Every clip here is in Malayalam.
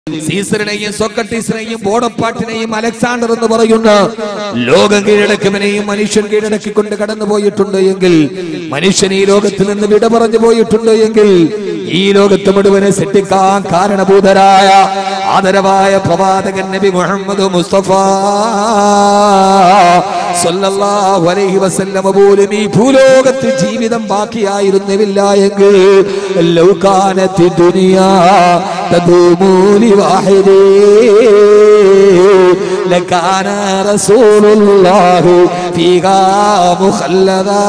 സീസറിനെയും സോക്രട്ടീസിനെയും ബോണപ്പാട്ടിനെയും അലക്സാണ്ടർ എന്ന് പറയുന്ന ലോകം കീഴടക്കുവിനെയും മനുഷ്യൻ കീഴടക്കിക്കൊണ്ട് കടന്നു പോയിട്ടുണ്ട് എങ്കിൽ മനുഷ്യൻ ഈ ലോകത്തിൽ നിന്ന് വിട പറഞ്ഞു പോയിട്ടുണ്ട് എങ്കിൽ ഈ ലോകത്ത് മുഴുവനെ സൃഷ്ടിക്കാൻ കാരണഭൂതരായ ആദരവായ പ്രവാചകൻ നബി മുഹമ്മദ് മുസ്തഫ സല്ലല്ലാഹു അലൈഹി വസല്ലമ പോലും ഈ ഭൂലോകത്ത് ജീവിതം ബാക്കിയായിരുന്നില്ല എങ്കിൽ ലൗകാനത്തി ദുനിയാ തദൂമു ലിവാഹിദി ലകാന റസൂലുള്ളാഹി ഫീഹാ മുഖല്ലദാ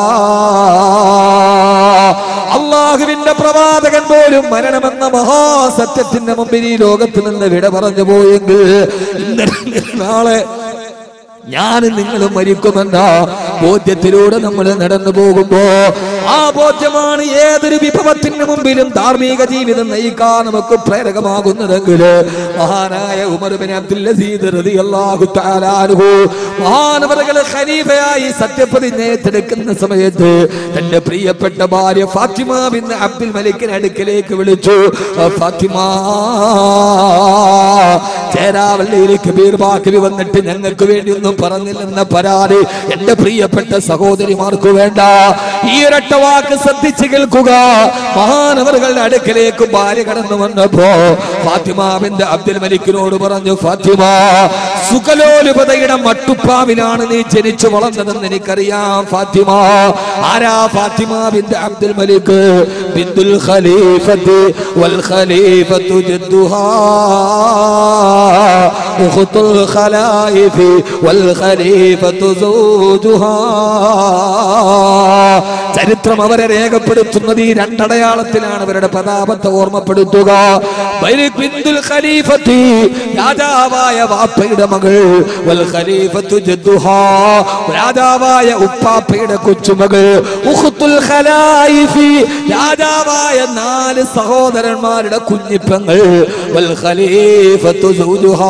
അള്ളാഹുവിന്റെ പ്രവാചകൻ പോലും മരണമെന്ന മഹാസത്യത്തിന്റെ മുമ്പിൽ ഈ ലോകത്ത് നിന്ന് വിട പറഞ്ഞു പോയെങ്കിൽ ഇന്നലെ നാളെ ഞാനും നിങ്ങളും മരിക്കുമെന്ന ബോധ്യത്തിലൂടെ നമ്മൾ നടന്നു പോകുമ്പോ ആ ബോധ്യമാണ് ഏതൊരു വിഭവത്തിന് മുമ്പിലും ധാർമ്മിക ജീവിതം നയിക്കാൻ നമുക്ക് പ്രേരകമാകുന്നതെങ്കിൽ മഹാനായ ഉമർ ബിൻ അബ്ദുൽ അസീദ് റളിയല്ലാഹു തആല അൻഹു മഹാനവറുകളെ ഖലീഫയായി സത്യപ്രതിജ്ഞ ഏറ്റെടുക്കുന്ന സമയത്ത് തന്റെ പ്രിയപ്പെട്ട ഭാര്യ ഫാത്തിമ ബിൻ അബ്ദുൽ മലിക്കിനെ അടുക്കലേക്ക് വിളിച്ചു ഫാത്തിമ ചേരാവള്ളിയിലേക്ക് ബീർബാക്കവി വന്നിട്ട് ഞങ്ങൾക്ക് വേണ്ടി ഒന്നും പറഞ്ഞില്ലെന്ന പരാതി എന്റെ പ്രിയപ്പെട്ട സഹോദരിമാർക്ക് വേണ്ട ഈ ഒരൊറ്റ വാക്ക് ശ്രദ്ധിച്ച് കേൾക്കുക മഹാനവറുകളുടെ അടുക്കലേക്ക് ഭാര്യ കടന്നു വന്നപ്പോ ഫാത്തിമാവിന്റെ അബ്ദുൽ മലിക്കിനോട് പറഞ്ഞു ഫാത്തിമ സുഖലോലുപതയുടെ മട്ടുപ്പാവിലാണ് നീ ജനിച്ചു വളർന്നതെന്ന് എനിക്കറിയാം ഫാത്തിമ ആരാ ഫാത്തിമാവിന്റെ അബ്ദുൽ മലിക് ബിന്ദുൽ ഖലീഫത്ത് വൽ ഖലീഫത്തു ജദ്ദുഹാ ഉഖ്തുൽ ഖലായിഫി വൽ ഖലീഫത്തു സൗജുഹാ ചരിത്രം അവരെ രേഖപ്പെടുത്തുന്നത് ഈ രണ്ടടയാളത്തിലാണ് അവരുടെ പ്രതാപത്തെ ഓർമ്മപ്പെടുത്തുക ബൈരിക് ബിന്ദുൽ ഖലീഫത്തി രാജാവായ വാപ്പയുടെ മകൾ വൽ ഖലീഫത്തു ജദ്ദുഹാ രാജാവായ ഉപ്പാപ്പയുടെ കൊച്ചുമകൾ ഉഖ്തുൽ ഖലായിഫി രാജാവായ നാല് സഹോദരന്മാരുടെ കുഞ്ഞിപ്പങ്ങൾ വൽ ഖലീഫത്തു സൗജുഹാ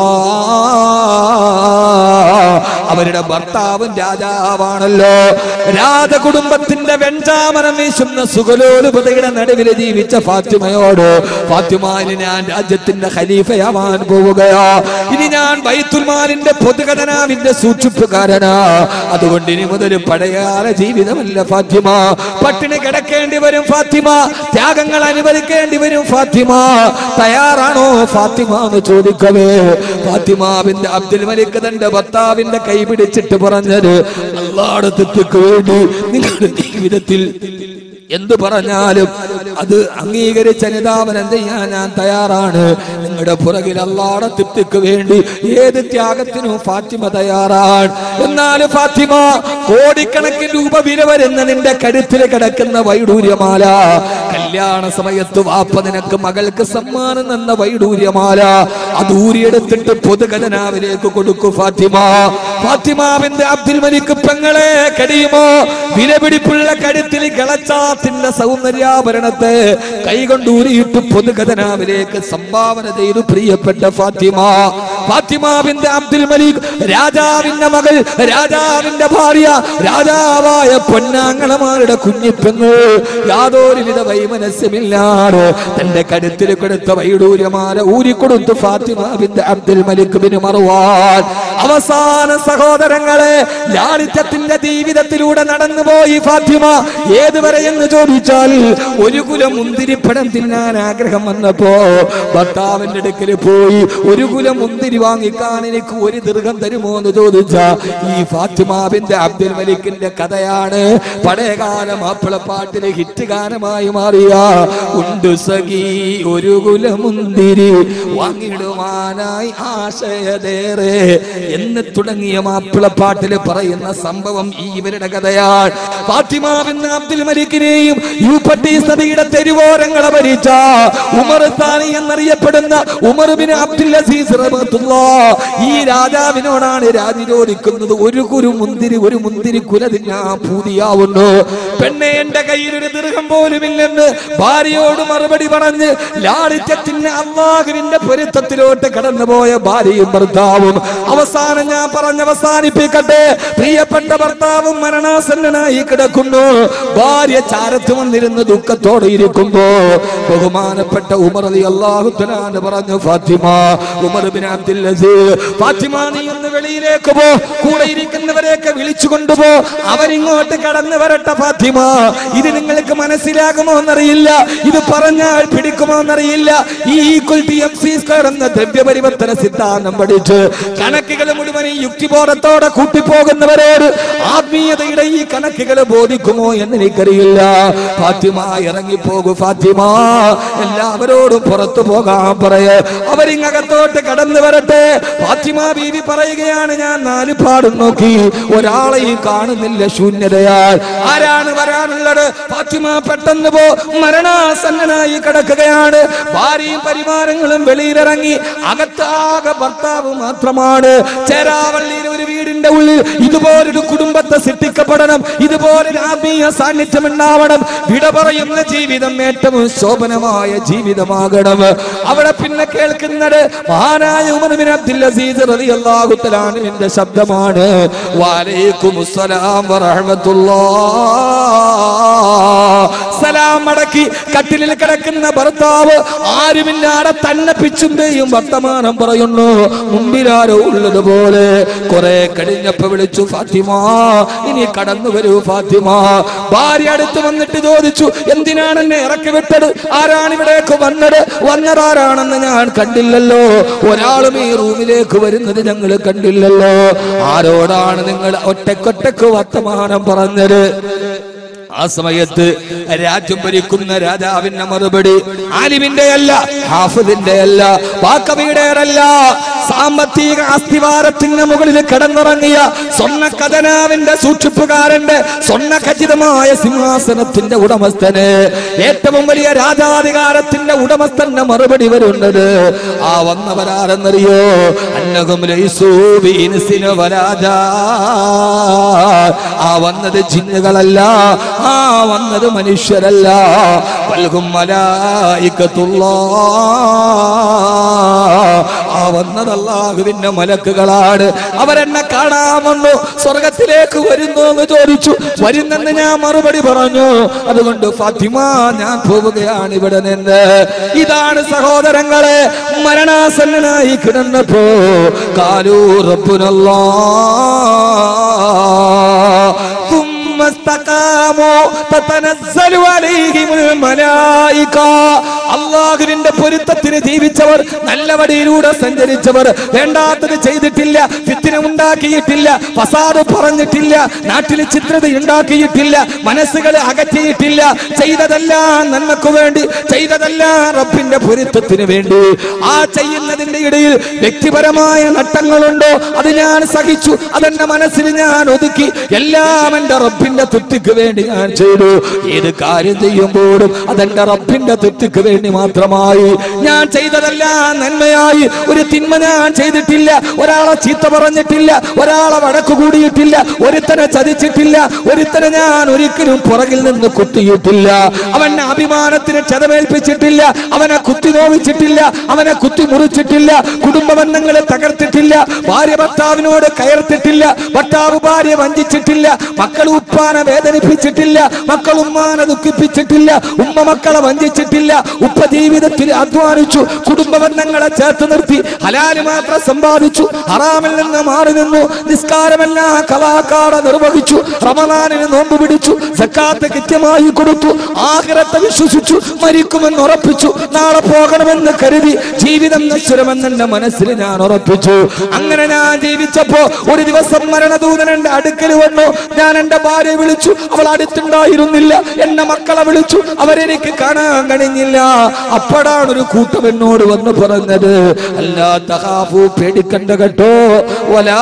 അവരുടെ ഭർത്താവും രാജാവാണല്ലോ രാജകുടുംബത്തിന്റെ വെഞ്ചാമരം വീശുന്ന സുഖലോലുപതയുടെ നടുവിൽ ജീവിച്ച ഫാത്തിമയോട് ഫാത്തിമാന് ഞാൻ രാജ്യത്തിന്റെ ഖലീഫയാവാൻ പോവുകയാ ഇനി ഞാൻ ബൈത്തുൽമാലിന്റെ പൊതുഖജനാവിന്റെ സൂക്ഷിപ്പുകാരനാ അതുകൊണ്ട് ഇനി മുതൽ പഴയകാല ജീവിതമല്ല ഫാത്തിമ പട്ടിണി കിടക്കേണ്ടി വരും ഫാത്തിമ ത്യാഗങ്ങൾ അനുഭവിക്കേണ്ടി വരും ഫാത്തിമ തയ്യാറാണോ ഫാത്തിമ എന്ന് ചോദിക്കവേ ഫാത്തിമാവിന്റെ അബ്ദുൽ മലിക് തന്റെ ഭർത്താവിന്റെ കൈ പിടിച്ചിട്ട് പറഞ്ഞത് അള്ളാടെ തെറ്റുക്ക് വേണ്ടി നിങ്ങളുടെ ജീവിതത്തിൽ എന്തു പറഞ്ഞാലും അത് അംഗീകരിച്ച നിതാപനം ചെയ്യാൻ ഞാൻ തയ്യാറാണ് നിങ്ങളുടെ പുറകിൽ അള്ളാടെ തൃപ്തിക്ക് വേണ്ടി ഏത് ത്യാഗത്തിനും ഫാത്തിമ തയ്യാറാണ് എന്നാലും ഫാത്തിമ കോടിക്കണക്കിന് രൂപ വില വരുന്ന നിന്റെ കരുത്തിൽ കിടക്കുന്ന വൈഡൂര്യമാല കല്യാണ സമയത്ത് വാപ്പ നിനക്ക് മകൾക്ക് സമ്മാനം എന്ന വൈഡൂര്യമാല അത് ഊരിയെടുത്തിട്ട് പൊതുഖജനാവിലേക്ക് കൊടുക്കൂ ഫാത്തിമ ഫാത്തിമാവിന്റെ അബ്ദുൽ മലിക് പെങ്ങളെ കടിയുമോ വിലപിടിപ്പുള്ള കരുത്തിൽ കിളച്ചാത്തിന്റെ സൗന്ദര്യാഭരണത്തെ കൈകൊണ്ട് ഊരിയിട്ട് പൊതുഖജനാവിലേക്ക് സംഭാവന ചെയ്തു പ്രിയപ്പെട്ട ഫാത്തിമ ഫാത്തിമാവിന്റെ അബ്ദുൽ മലിക് രാജാവിന്റെ മകൾ രാജാവിന്റെ ഭാര്യ രാജാവായ പൊന്നാങ്ങളമാരുടെ കുഞ്ഞിപ്പെങ്ങൾ യാതൊരുവിധ വൈമനസ്യമില്ലാതെ തന്റെ കരുത്തിൽ കൊടുത്ത വൈഡൂര്യമാല ഊരിക്കൊടുത്തു ഫാത്തിമാവിന്റെ അബ്ദുൽ മലിക് ബിൻ മറുവാൻ അവസാന സഹോദരങ്ങളെ ലാളിത്യത്തിന്റെ ജീവിതത്തിലൂടെ നടന്നുപോയി ഫാത്തിമ ഏതുവരെ എന്ന് ചോദിച്ചാൽ ഒരു കുലം മുന്തിരിപ്പഴം തിന്നാൻ ആഗ്രഹം വന്നപ്പോ ഭർത്താവിന്റെ അടുക്കൽ പോയി ഒരു കുലം മുന്തിരി വാങ്ങിക്കാൻ എനിക്ക് ഒരു ദീർഘം തരുമോ എന്ന് ചോദിച്ച ഈ ഫാത്തിമാവിന്റെ അബ്ദുൽ മലിക്കിന്റെ കഥയാണ് പഴയകാല മാപ്പിളപ്പാട്ടിലെ ഹിറ്റ് ഗാനമായി മാറിയ ഉണ്ട് സഖി ഒരു കുലമുന്തിരി വാങ്ങിടുവാനായി ആശയതേറെ എന്ന് തുടങ്ങിയ മാപ്പിളപ്പാട്ടില് പറയുന്ന സംഭവം ഈ ഇവരുടെ കഥയാണ് ഫാത്തിമാവെന്ന അബ്ദുൽ മലിക്കിനെയും യൂപ്പട്ടി സഭയുടെ തെരുവോരങ്ങളെ ഭരിച്ച ഉമർ സ്ഥാനി എന്നറിയപ്പെടുന്ന ഉമർ ബിൻ അബ്ദുൽ അസീസ് റഹ്മത്തുള്ളാ ഈ രാജാവിനോടാണ് രാജി ചോദിക്കുന്നത് ഒരു കുരു മുന്തിരി ഒരു മുന്തിരി കുല തിന്നാ പൂതിയാവുന്നു പെണ്ണെ എന്റെ കയ്യിൽ ഒരു ദീർഘം പോലുമില്ലെന്ന് ഭാര്യയോട് മറുപടി പറഞ്ഞ് ലാളിത്യത്തിന് അള്ളാഹുവിന്റെ പൊരുത്തത്തിലോട്ട് കടന്നുപോയ ഭാര്യയും ഭർത്താവും അവസാനം ഞാൻ പറഞ്ഞ് അവസാനിപ്പിക്കട്ടെ പ്രിയപ്പെട്ട ഭർത്താവും മരണാസന്നനായി കിടക്കുന്നു ഭാര്യ ചാരത്ത് വന്നിരുന്ന് ദുഃഖത്തോടെ ഇരിക്കുമ്പോ ബഹുമാനപ്പെട്ട ഉമർ അലി അള്ളാഹു പറഞ്ഞു ഫാത്തിമ ഉമർ ബിൻ അബ്ദുൽ അസീസ് ഫാത്തിമ നീ ഒന്ന് വെളിയിലേക്ക് പോ കൂടെ ഇരിക്കുന്നവരെയൊക്കെ വിളിച്ചു കൊണ്ടുപോ അവരിങ്ങോട്ട് കടന്നു വരട്ടെ ഫാത്തിമ ഇത് നിങ്ങൾക്ക് മനസ്സിലാകുമോ എന്നറിയില്ല ഇത് പറഞ്ഞാൽ പിടിക്കുമോ എന്നറിയില്ല ഈ ഈക്വൽറ്റി എം സി സ്ക്വയർ എന്ന ദ്രവ്യപരിവർത്തന സിദ്ധാന്തം പഠിച്ച് കണക്കുകൾ മുഴുവൻ ഈ യുക്തിബോധത്തോടെ കൂട്ടിപ്പോകുന്നവരോട് ആത്മീയതയുടെ ഈ കണക്കുകൾ ബോധിക്കുമോ എന്ന് എനിക്കറിയില്ല ഫാത്തിമ ഇറങ്ങിപ്പോകൂ ഫാത്തിമ എല്ലാവരോടും പുറത്തു പോകാൻ പറയ അവരിങ്ങകത്തോട്ട് കടന്നു വരട്ടെ ഫാത്തിമ ബീവി പറയുകയാണ് ഞാൻ നാല് പാടും നോക്കി ഒരാളെയും കാണുന്നില്ല ശൂന്യതയാൽ ആരാണ് വരാനുള്ളത് ഫാത്തിമ പെട്ടെന്ന് പോ മരണാസന്നനായി കിടക്കുകയാണ് ഭാര്യയും പരിവാരങ്ങളും വെളിയിലിറങ്ങി അകത്താകെ ഭർത്താവ് മാത്രമാണ് ചേരാവള്ളിയിൽ ഒരു വീടിന്റെ ഉള്ളിൽ ഇതുപോലൊരു കുടുംബത്തെ സൃഷ്ടിക്കപ്പെടണം ഇതുപോലൊരു ആത്മീയ സാന്നിധ്യം ഉണ്ടാവണം വിട പറയുന്ന ജീവിതം ഏറ്റവും ശോഭനമായ ജീവിതമാകണം അവിടെ പിന്നെ കേൾക്കുന്നത് മഹാനായ ഉമർ ബിൻ അബ്ദുൽ അസീസ് റളിയല്ലാഹു തആലാവിന്റെ ശബ്ദമാണ് വലൈക്കുമുസ്സലാം വറഹ്മത്തുള്ളാഹ് സലാം മടക്കി കട്ടിലിൽ കിടക്കുന്ന ഭർത്താവ് ആരുമില്ലാതെ തന്നെ പിച്ചുമ്പേയും വർത്തമാനം പറയുന്നു മുമ്പിലാരോ ഉള്ളതുപോലെ കുറെ കഴിഞ്ഞപ്പോ വിളിച്ചു ഫാത്തിമ ഇനി കടന്നു വരൂ ഫാത്തിമ ഭാര്യ അടുത്ത് വന്നിട്ട് ചോദിച്ചു എന്തിനാണ് എന്നെ ഇറക്കി വിട്ടത് ആരാണ് ഇവിടേക്ക് വന്നത് വന്നതാരാണെന്ന് ഞാൻ കണ്ടില്ലല്ലോ ഒരാളും ഈ റൂമിലേക്ക് വരുന്നത് ഞങ്ങൾ കണ്ടില്ലല്ലോ ആരോടാണ് നിങ്ങൾ ഒറ്റക്കൊറ്റക്ക് വർത്തമാനം പറഞ്ഞത് ആ സമയത്ത് രാജ്യം ഭരിക്കുന്ന രാജാവിന്റെ മറുപടി ആലിമിന്റെ അല്ല ഹാഫിദിന്റെ അല്ല വാക്കവിയുടേതല്ല സാമ്പത്തിക അസ്ഥിവാരത്തിന് മുകളിൽ കിടന്നുറങ്ങിയ സ്വർണ്ണ ഖജനാവിന്റെ സൂക്ഷിപ്പുകാരന്റെ സ്വർണ്ണ ഖചിതമായ സിംഹാസനത്തിന്റെ ഉടമസ്ഥന് ഏറ്റവും വലിയ രാജാധികാരത്തിന്റെ ഉടമസ്ഥന്റെ മറുപടി വരുന്നത് ആ വന്നവരാരെന്നറിയോ അന്നകും ലൈസൂ ബീൻസിന് വരാജാ ആ വന്നത് ജിന്നുകളല്ല ആ വന്നത് മനുഷ്യരല്ല വൽഹും മലായിക്കത്തുള്ളാ ആ വന്നത് അല്ലാഹുവിന്റെ മലക്കുകളാണ് അവരെന്നെ കാണാൻ വന്നു സ്വർഗത്തിലേക്ക് വരുന്നു എന്ന് ചോദിച്ചു വരുന്നെന്ന് ഞാൻ മറുപടി പറഞ്ഞു അതുകൊണ്ട് ഫാത്തിമ ഞാൻ പോവുകയാണ് ഇവിടെ നിന്ന് ഇതാണ് സഹോദരങ്ങളെ മരണാസന്നനായി കിടന്നപ്പോ കാലൂ റബ്ബുനല്ലാ ثم استقاموا تتنزل عليهم الملائكة അള്ളാഹുവിന്റെ പൊരുത്തത്തിന് ജീവിച്ചവർ നല്ല വഴിയിലൂടെ സഞ്ചരിച്ചവർ വേണ്ടാത്തത് ചെയ്തിട്ടില്ല ഫിത്തിന ഉണ്ടാക്കിയിട്ടില്ല ഫസാദ് പറഞ്ഞിട്ടില്ല നാട്ടിൽ ചിത്രത ഉണ്ടാക്കിയിട്ടില്ല മനസ്സുകൾ അകറ്റിയിട്ടില്ല ചെയ്തതെല്ലാം നന്മക്ക് വേണ്ടി ചെയ്തതെല്ലാം റബ്ബിന്റെ പൊരുത്തത്തിന് വേണ്ടി ആ ചെയ്യുന്നതിന്റെ ഇടയിൽ വ്യക്തിപരമായ നട്ടങ്ങളുണ്ടോ അത് ഞാൻ സഹിച്ചു അതെന്റെ മനസ്സിൽ ഞാൻ ഒതുക്കി എല്ലാം എന്റെ റബ്ബിന്റെ തൃപ്തിക്ക് വേണ്ടി ഞാൻ ചെയ്തു ഏത് കാര്യം ചെയ്യുമ്പോഴും അതെന്റെ റബ്ബിന്റെ തൃപ്തിക്ക് വേണ്ടി മാത്രമായി ഞാൻ ചെയ്തതെല്ലാം നന്മയായി ഒരു തിന്മ ഞാൻ ചെയ്തിട്ടില്ല ഒരാളെ ചീത്ത പറഞ്ഞിട്ടില്ല ഒരാളെ വഴക്ക് കൂടിയിട്ടില്ല ഒരുത്തനെ ചതിച്ചിട്ടില്ല ഒരുത്തനെ ഞാൻ ഒരിക്കലും പുറകിൽ നിന്ന് കുത്തിയിട്ടില്ല അവനെ അഭിമാനത്തിന് ക്ഷതമേൽപ്പിച്ചിട്ടില്ല അവനെ കുത്തി നോവിച്ചിട്ടില്ല അവനെ കുത്തി മുറിച്ചിട്ടില്ല കുടുംബ ബന്ധങ്ങളെ തകർത്തിട്ടില്ല ഭാര്യ ഭർത്താവിനോട് കയർത്തിട്ടില്ല ഭർത്താവ് ഭാര്യ വഞ്ചിച്ചിട്ടില്ല മക്കൾ ഉപ്പാനെ വേദനിപ്പിച്ചിട്ടില്ല മക്കൾ ഉമ്മാനെ ദുഃഖിപ്പിച്ചിട്ടില്ല ഉമ്മ മക്കളെ വഞ്ചിച്ചിട്ടില്ല ഉപ്പ ജീവിതത്തിൽ അധ്വാനിച്ചു കുടുംബ ബന്ധങ്ങളെ ചേർത്ത് നിർത്തി ഹലാല് മാത്രം സമ്പാദിച്ചു ഹറാമിൽ നിന്ന് മാറി നിന്നു നിസ്കാരമെല്ലാം കലാകാര നിർവഹിച്ചു റമദാനിന് നോമ്പ് പിടിച്ചു സക്കാത്ത് കൃത്യമായി കൊടുത്തു ആഗ്രഹത്തെ വിശ്വസിച്ചു മരിക്കുമെന്ന് ഉറപ്പിച്ചു നാളെ പോകണമെന്ന് കരുതി ജീവിതം നശ്വരമെന്ന് എന്റെ മനസ്സിൽ ഞാൻ ഉറപ്പിച്ചു അങ്ങനെ ഞാൻ ജീവിച്ചപ്പോ ഒരു ദിവസം മരണദൂതൻ എന്റെ അടുക്കൽ വന്നു ഞാൻ എന്റെ ഭാര്യയെ വിളിച്ചു അവൾ അടുത്തുണ്ടായിരുന്നില്ല എന്റെ മക്കളെ വിളിച്ചു അവരെനിക്ക് കാണാൻ കഴിഞ്ഞില്ല അപ്പോഴാണ് ഒരു കൂട്ടം എന്നോട് വന്ന് പറഞ്ഞത് അല്ലാ തഹാഫു പേടിക്കണ്ട കേട്ടോ വലാ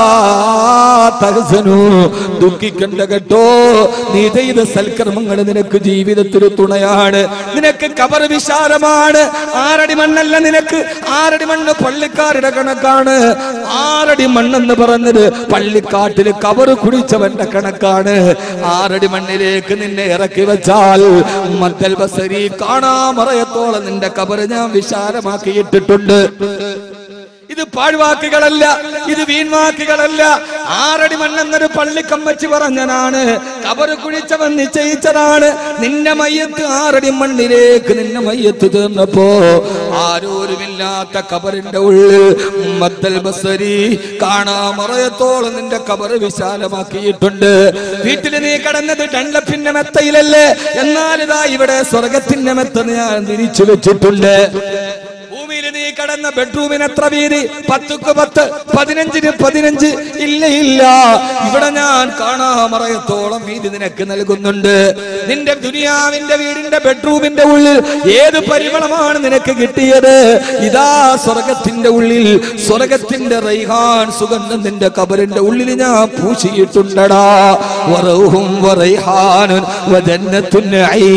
തഹസനു ദുഃഖിക്കണ്ട കേട്ടോ നീ ചെയ്ത സൽക്കർമ്മങ്ങൾ നിനക്ക് ജീവിതത്തിൽ തുണയാണ് നിനക്ക് കബർ വിശാലമാണ് ആറടി മണ്ണല്ല നിനക്ക് ആറടി മണ്ണ് പള്ളിക്കാരുടെ കണക്കാണ് ആറടി മണ്ണെന്ന് പറഞ്ഞത് പള്ളിക്കാട്ടില് കബർ കുടിച്ചവന്റെ കണക്കാണ് ആറടി മണ്ണിലേക്ക് നിന്നെ ഇറക്കി വെച്ചാൽ മദ്ദൽ ബസരി കാണാമറയത്തോളം നിന്റെ കബറ് ഞാൻ വിശാലമാക്കിയിട്ടിട്ടുണ്ട് ഇത് പാഴ്വാക്കുകളല്ല ഇത് വീൺവാക്കുകളല്ല ആറടി മണ്ണെന്നൊരു പള്ളിക്കമ്മച്ചി പറഞ്ഞതാണ് കബറ് കുഴിച്ചവൻ നിശ്ചയിച്ചതാണ് നിന്റെ മയ്യത്ത് ആറടി മണ്ണിലേക്ക് നിന്റെ മയ്യത്ത് തീർന്നപ്പോ ആരോരുമില്ലാത്ത കബറിന്റെ ഉള്ളിൽ മദ്ദൽ ബസരി കാണാമറയത്തോളം നിന്റെ കബറ് വിശാലമാക്കിയിട്ടുണ്ട് വീട്ടിൽ നീ കടന്നത് ഡൺലപ്പിന്റെ മെത്തയിലല്ലേ എന്നാൽ ഇതാ ഇവിടെ സ്വർഗത്തിന്റെ മെത്ത ഞാൻ തിരിച്ചു വെച്ചിട്ടുണ്ട് ഭൂമിയിൽ നീ കടന്ന ബെഡ്റൂമിന് എത്ര വീതി പത്തുക്ക് പത്ത് പതിനഞ്ചിന് പതിനഞ്ച് ഇല്ല ഇല്ല ഇവിടെ ഞാൻ കാണാമറയത്തോളം വീതി നിനക്ക് നൽകുന്നുണ്ട് നിന്റെ ദുനിയാവിന്റെ വീടിന്റെ ബെഡ്റൂമിന്റെ ഉള്ളിൽ ഏത് പരിമളമാണ് നിനക്ക് കിട്ടിയത് ഇതാ സ്വർഗത്തിന്റെ ഉള്ളിൽ സ്വർഗത്തിന്റെ റൈഹാൻ സുഗന്ധം നിന്റെ കബറിന്റെ ഉള്ളിൽ ഞാൻ പൂശിയിട്ടുണ്ടടാ വറൗഹും വറൈഹാനുൻ വജന്നത്തുൻ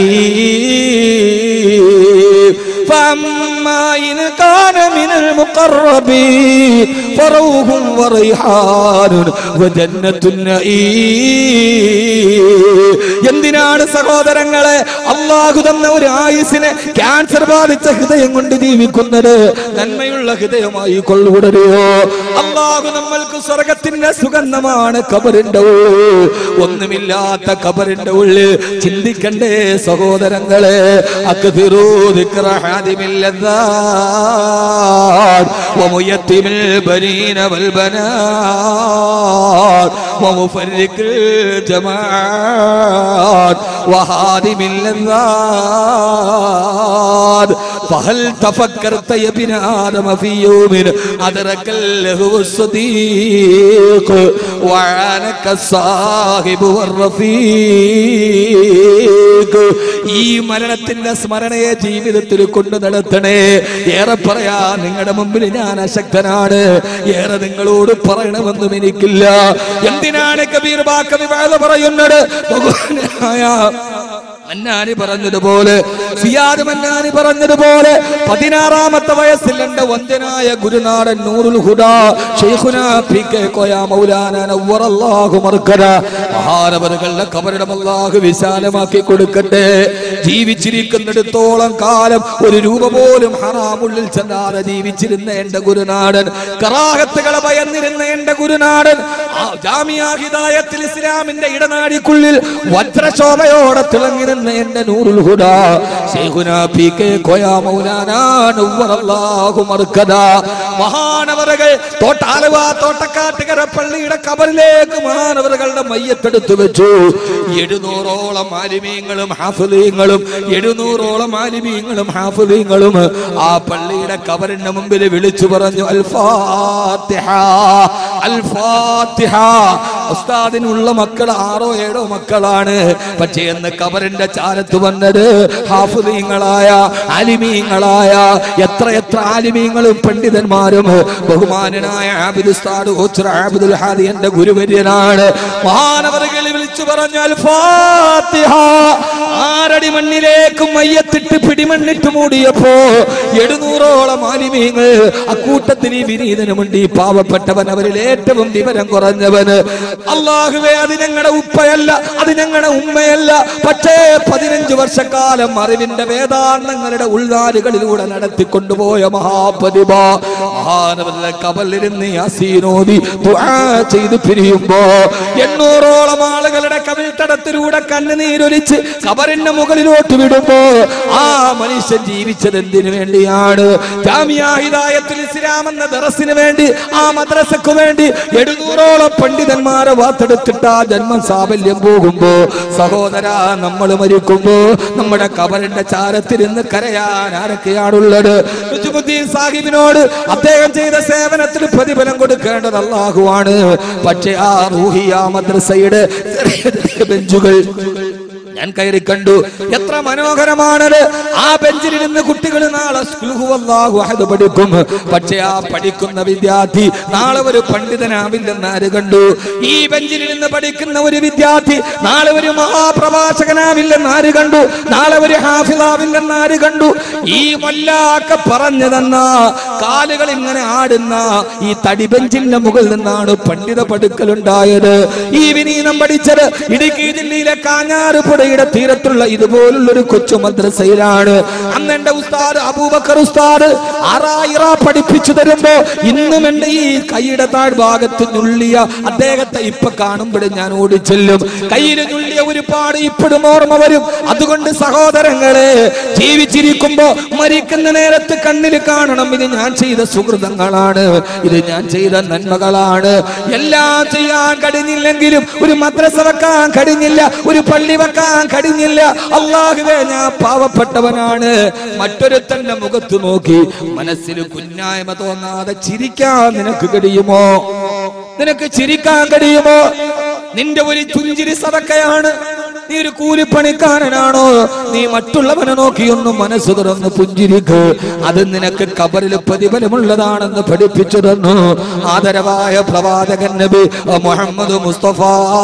നഈം فأما إن كان من المقربين فروح وريحان وجنة النعيم എന്തിനാണ് സഹോദരങ്ങളെ അള്ളാഹു തന്ന ഒരു ആയുസിനെ ക്യാൻസർ ബാധിച്ച ഹൃദയം കൊണ്ട് ജീവിക്കുന്നത് നന്മയുള്ള ഹൃദയമായി കൊള്ളുടരുയോ അള്ളാഹു നമ്മൾക്ക് സ്വർഗത്തിന്റെ സുഗന്ധമാണ് കബറിന്റെ ഉള്ളിൽ ഒന്നുമില്ലാത്ത കബറിന്റെ ഉള്ളിൽ ചിന്തിക്കണ്ടേ സഹോദരങ്ങളെ അക്തിറൂ ذكر حادم اللذات وميتم البنين والبنات ومفرق الجماعات وهادم اللذات فهل تفكرت يا ابن آدم في يوم أدرك له الصديق وعانك الصاحب والرفيق ഈ മരണത്തിന്റെ സ്മരണയെ ജീവിതത്തിൽ കൊണ്ടു നടത്തണേ ഏറെ പറയാ നിങ്ങളുടെ മുമ്പിൽ ഞാൻ അശക്തനാണ് ഏറെ നിങ്ങളോട് പറയണമെന്നും എനിക്കില്ല എന്തിനാണ് കബീർ ബാക്കവി വേദ പറയുന്നത് ഭഗവാനായ മന്നാനി പറഞ്ഞതുപോലെ സിയാദ് മന്നാനി പറഞ്ഞതുപോലെ പതിനാറാമത്തെ വയസ്സിൽ എന്റെ വന്ധ്യനായ ഗുരുനാടൻ നൂറുൽ ഹുദാ ഷെയ്ഖുന പി കെ കോയ മൗലാന നവ്വറല്ലാഹു മർക്കര മഹാനവറുകളുടെ കബറിടം അല്ലാഹു വിശാലമാക്കി കൊടുക്കട്ടെ ജീവിച്ചിരിക്കുന്നിടത്തോളം കാലം ഒരു രൂപ പോലും ഹറാമുള്ളിൽ ചെന്നാതെ ജീവിച്ചിരുന്ന എന്റെ ഗുരുനാടൻ കറാഹത്തുകളെ ഭയന്നിരുന്ന എന്റെ ഗുരുനാടൻ ആ ജാമിയ ഹിദായത്തിൽ ഇസ്ലാമിന്റെ ഇടനാടിക്കുള്ളിൽ വജ്രശോഭയോടെ തിളങ്ങി നിന്ന എന്റെ നൂറുൽ ഹുദാ ശൈഖുന പി കെ കോയ മൗലാന നവ്വറല്ലാഹു മർക്കദ മഹാനവറുകൾ തോട്ടാലുവ തോട്ടക്കാട്ടുകര പള്ളിയുടെ കബറിലേക്ക് മഹാനവറുകളുടെ മയ്യത്തെടുത്തു വെച്ചു എഴുന്നൂറോളം ആലിമീങ്ങളും ഹാഫിലീങ്ങളും എഴുന്നൂറോളം ആലിമീങ്ങളും ഹാഫിലീങ്ങളും ആ പള്ളിയുടെ കബറിന്റെ മുമ്പിൽ വിളിച്ചു പറഞ്ഞു അൽ ഫാത്തിഹ അൽ ഫാത്തിഹ ഉസ്താദിനുള്ള മക്കൾ ആറോ ഏഴോ മക്കളാണ് പക്ഷേ എന്ന് കബറിന്റെ ചാരത്ത് വന്നത് ഹാഫുദീങ്ങളായ ആലിമീങ്ങളായ എത്ര എത്ര ആലിമീങ്ങളും പണ്ഡിതന്മാരും ബഹുമാനനായ ആബിദ് ഉസ്താദ് ഓച്ചർ ആബിദുൽ ഹാദി എന്റെ ഗുരുവര്യനാണ് മഹാനവറുകൾ വിളിച്ചു പറഞ്ഞാൽ ഫാത്തിഹ ആറടി മണ്ണിലേക്ക് മയ്യത്തിട്ട് പിടിമണ്ണിട്ട് മൂടിയപ്പോ എഴുന്നൂറോളം ആലിമീങ്ങൾ അക്കൂട്ടത്തിൽ ഈ വിനീതനുമുണ്ട് ഈ പാവപ്പെട്ടവൻ അവരിൽ ഏറ്റവും വിവരം കുറഞ്ഞവന് അള്ളാഹുവേ അത് ഞങ്ങളുടെ ഉപ്പയല്ല അത് ഞങ്ങളുടെ ഉമ്മയല്ല പക്ഷേ പതിനഞ്ച് വർഷക്കാലം അറിവിന്റെ വേദാന്തങ്ങളുടെ ഉൾനാടുകളിലൂടെ നടത്തിക്കൊണ്ടുപോയ മഹാപതിമ മഹാനവരുടെ കബലിരുന്ന് യാസീനോദി ദുആ ചെയ്ത് പിരിയുമ്പോ എണ്ണൂറോളം ആളുകളുടെ കവിൾത്തടത്തിലൂടെ കണ്ണുനീരൊലിച്ച് കബറിന്റെ മുകളിലോട്ട് വിടുമ്പോ ആ മനുഷ്യൻ ജീവിച്ചത് എന്തിനു വേണ്ടിയാണ് ജാമിയ ഹിദായത്തുൽ ഇസ്ലാം എന്ന ദറസിന് വേണ്ടി ആ മദ്രസക്ക് വേണ്ടി എഴുന്നൂറോളം പണ്ഡിതന്മാരെ വാർത്തെടുത്തിട്ട് ആ ജന്മം സാഫല്യം പോകുമ്പോ സഹോദര നമ്മൾ മരിക്കുമ്പോ നമ്മുടെ കബറിന്റെ ചാരത്തിരുന്ന് കരയാൻ ആരൊക്കെയാണുള്ളത് നുജുമുദ്ദീൻ സാഹിബിനോട് അദ്ദേഹം ചെയ്ത സേവനത്തിന് പ്രതിഫലം കൊടുക്കേണ്ടത് അള്ളാഹുവാണ് പക്ഷേ ആ റൂഹിയ മദ്രസയുടെ ചെറിയ ചെറിയ ബെഞ്ചുകൾ ഞാൻ കയറി കണ്ടു എത്ര മനോഹരമാണത് ആ ബെഞ്ചിൽ നിന്ന് കുട്ടികൾ നാളെ സ്കുൽഹു അല്ലാഹു അഹദ് പഠിക്കും പക്ഷെ ആ പഠിക്കുന്ന വിദ്യാർത്ഥി നാളെ ഒരു പണ്ഡിതനാവില്ലെന്ന് ആര് കണ്ടു ഈ ബെഞ്ചിൽ നിന്ന് പഠിക്കുന്ന ഒരു വിദ്യാർത്ഥി നാളെ ഒരു മഹാപ്രഭാഷകനാവില്ലെന്ന് ആര് കണ്ടു നാളെ ഒരു ഹാഫിളാവില്ലെന്ന് ആര് കണ്ടു ഈ മൊല്ലാക്ക പറഞ്ഞു തന്ന കാലുകൾ ഇങ്ങനെ ആടുന്ന ഈ തടിബെഞ്ചിന്റെ മുകളിൽ നിന്നാണ് പണ്ഡിത പടുക്കലുണ്ടായത് ഈ വിനീതം പഠിച്ചത് ഇടുക്കി ജില്ലയിലെ കാഞ്ഞാറുപുഴയുടെ തീരത്തുള്ള ഇതുപോലുള്ള ഒരു കൊച്ചു മദ്രസയിലാണ് അന്ന് എന്റെ ഉസ്താദ് അബൂബക്കർ ഉസ്താദ് ആറായിറ പഠിപ്പിച്ചു തരുമ്പോ ഇന്നും എന്റെ ഈ കൈയുടെ താഴ്ഭാഗത്ത് ഞുള്ളിയ അദ്ദേഹത്തെ ഇപ്പൊ കാണുമ്പോഴും ഞാൻ ഓടിച്ചെല്ലും കയ്യിൽ ഞുള്ളിയ ഒരുപാട് ഇപ്പോഴും ഓർമ്മ വരും അതുകൊണ്ട് സഹോദരങ്ങളെ ജീവിച്ചിരിക്കുമ്പോ മരിക്കുന്ന നേരത്ത് കണ്ണിൽ കാണണം ഇത് ഞാൻ ചെയ്ത സുഹൃതങ്ങളാണ് ഇത് ഞാൻ ചെയ്ത നന്മകളാണ് എല്ലാം ചെയ്യാൻ കഴിഞ്ഞില്ലെങ്കിലും ഒരു മദ്രസ വെക്കാൻ കഴിഞ്ഞില്ല ഒരു പള്ളി വെക്കാൻ കഴിഞ്ഞില്ല അള്ളാഹുവേ ഞാൻ പാവപ്പെട്ടവനാണ് മറ്റൊരുത്തന്റെ മുഖത്ത് നോക്കി മനസ്സിൽ കുഞ്ഞായ്മ തോന്നാതെ ചിരിക്കാൻ നിനക്ക് കഴിയുമോ നിനക്ക് ചിരിക്കാൻ കഴിയുമോ നിന്റെ ഒരു ചുഞ്ചിരി സതക്കയാണ് നീ ഒരു കൂലിപ്പണിക്കാരനാണോ നീ മറ്റുള്ളവനെ നോക്കിയൊന്നും മനസ്സ് തുറന്ന് പുഞ്ചിരിക്ക് അത് നിനക്ക് കബറിൽ പ്രതിഫലമുള്ളതാണെന്ന് പഠിപ്പിച്ചു തന്നു ആദരവായ പ്രവാചകൻ നബി മുഹമ്മദ് മുസ്തഫ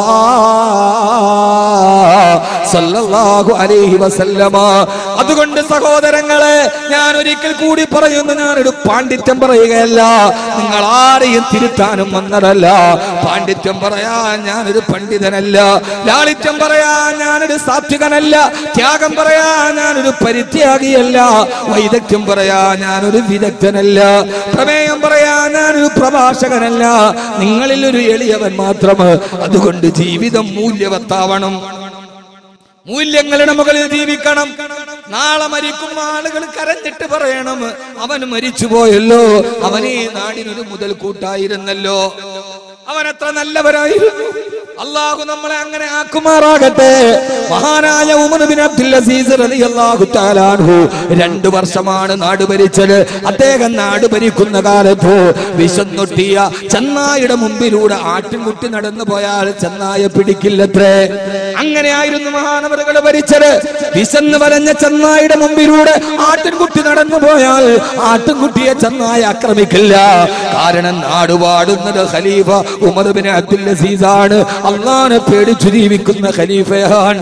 സല്ലല്ലാഹു അലൈഹി വസല്ലമ അതുകൊണ്ട് സഹോദരങ്ങളെ ഞാൻ ഒരിക്കൽ കൂടി പറയുന്നു ഞാനൊരു പാണ്ഡിത്യം പറയുകയല്ല നിങ്ങൾ ആരെയും തിരുത്താനും വന്നതല്ല പാണ്ഡിത്യം പറയാൻ ഞാനൊരു പണ്ഡിതനല്ല ലാളിത്യം പറയാൻ ഞാനൊരു സാത്വികനല്ല ത്യാഗം പറയാൻ ഞാനൊരു പരിത്യാഗിയല്ല വൈദഗ്ധ്യം പറയാൻ ഞാനൊരു വിദഗ്ധനല്ല പ്രമേയം പറയാൻ ഞാനൊരു പ്രഭാഷകനല്ല നിങ്ങളിൽ ഒരു എളിയവൻ മാത്രം അതുകൊണ്ട് ജീവിതം മൂല്യവത്താവണം മൂല്യങ്ങളുടെ മുകളിൽ ജീവിക്കണം നാളെ മരിക്കും ആളുകൾ കരഞ്ഞിട്ട് പറയണം അവൻ മരിച്ചുപോയല്ലോ അവൻ ഈ നാടിനൊരു മുതൽ കൂട്ടായിരുന്നല്ലോ അവൻ എത്ര നല്ലവരായിരുന്നു അള്ളാഹു നമ്മളെ അങ്ങനെ ആക്കുമാറാകട്ടെ മഹാനായ ഉമർ ബിൻ അബ്ദുൽ അസീസ് റളിയല്ലാഹു തആല അൻഹു രണ്ടു വർഷമാണ് നാട് ഭരിച്ചത് അദ്ദേഹം നാട് ഭരിക്കുന്ന കാലത്ത് വിശന്നൊട്ടിയ ചെന്നായുടെ മുമ്പിലൂടെ ആട്ടിൻകുട്ടി നടന്നു പോയാൽ ചെന്നായ പിടിക്കില്ലത്രേ അങ്ങനെയായിരുന്നു മഹാനവറുകൾ ഭരിച്ചത് വിശന്ന് വലഞ്ഞ ചെന്നായുടെ മുമ്പിലൂടെ ആട്ടിൻകുട്ടി നടന്നു പോയാൽ ആട്ടിൻകുട്ടിയെ ചെന്നായ ആക്രമിക്കില്ല കാരണം നാടുപാടുന്നത് ഖലീഫ ഉമർ ബിൻ അബ്ദുൽ അസീസ് ആണ് അള്ളാനെ പേടിച്ചു ജീവിക്കുന്ന ഖലീഫയാണ്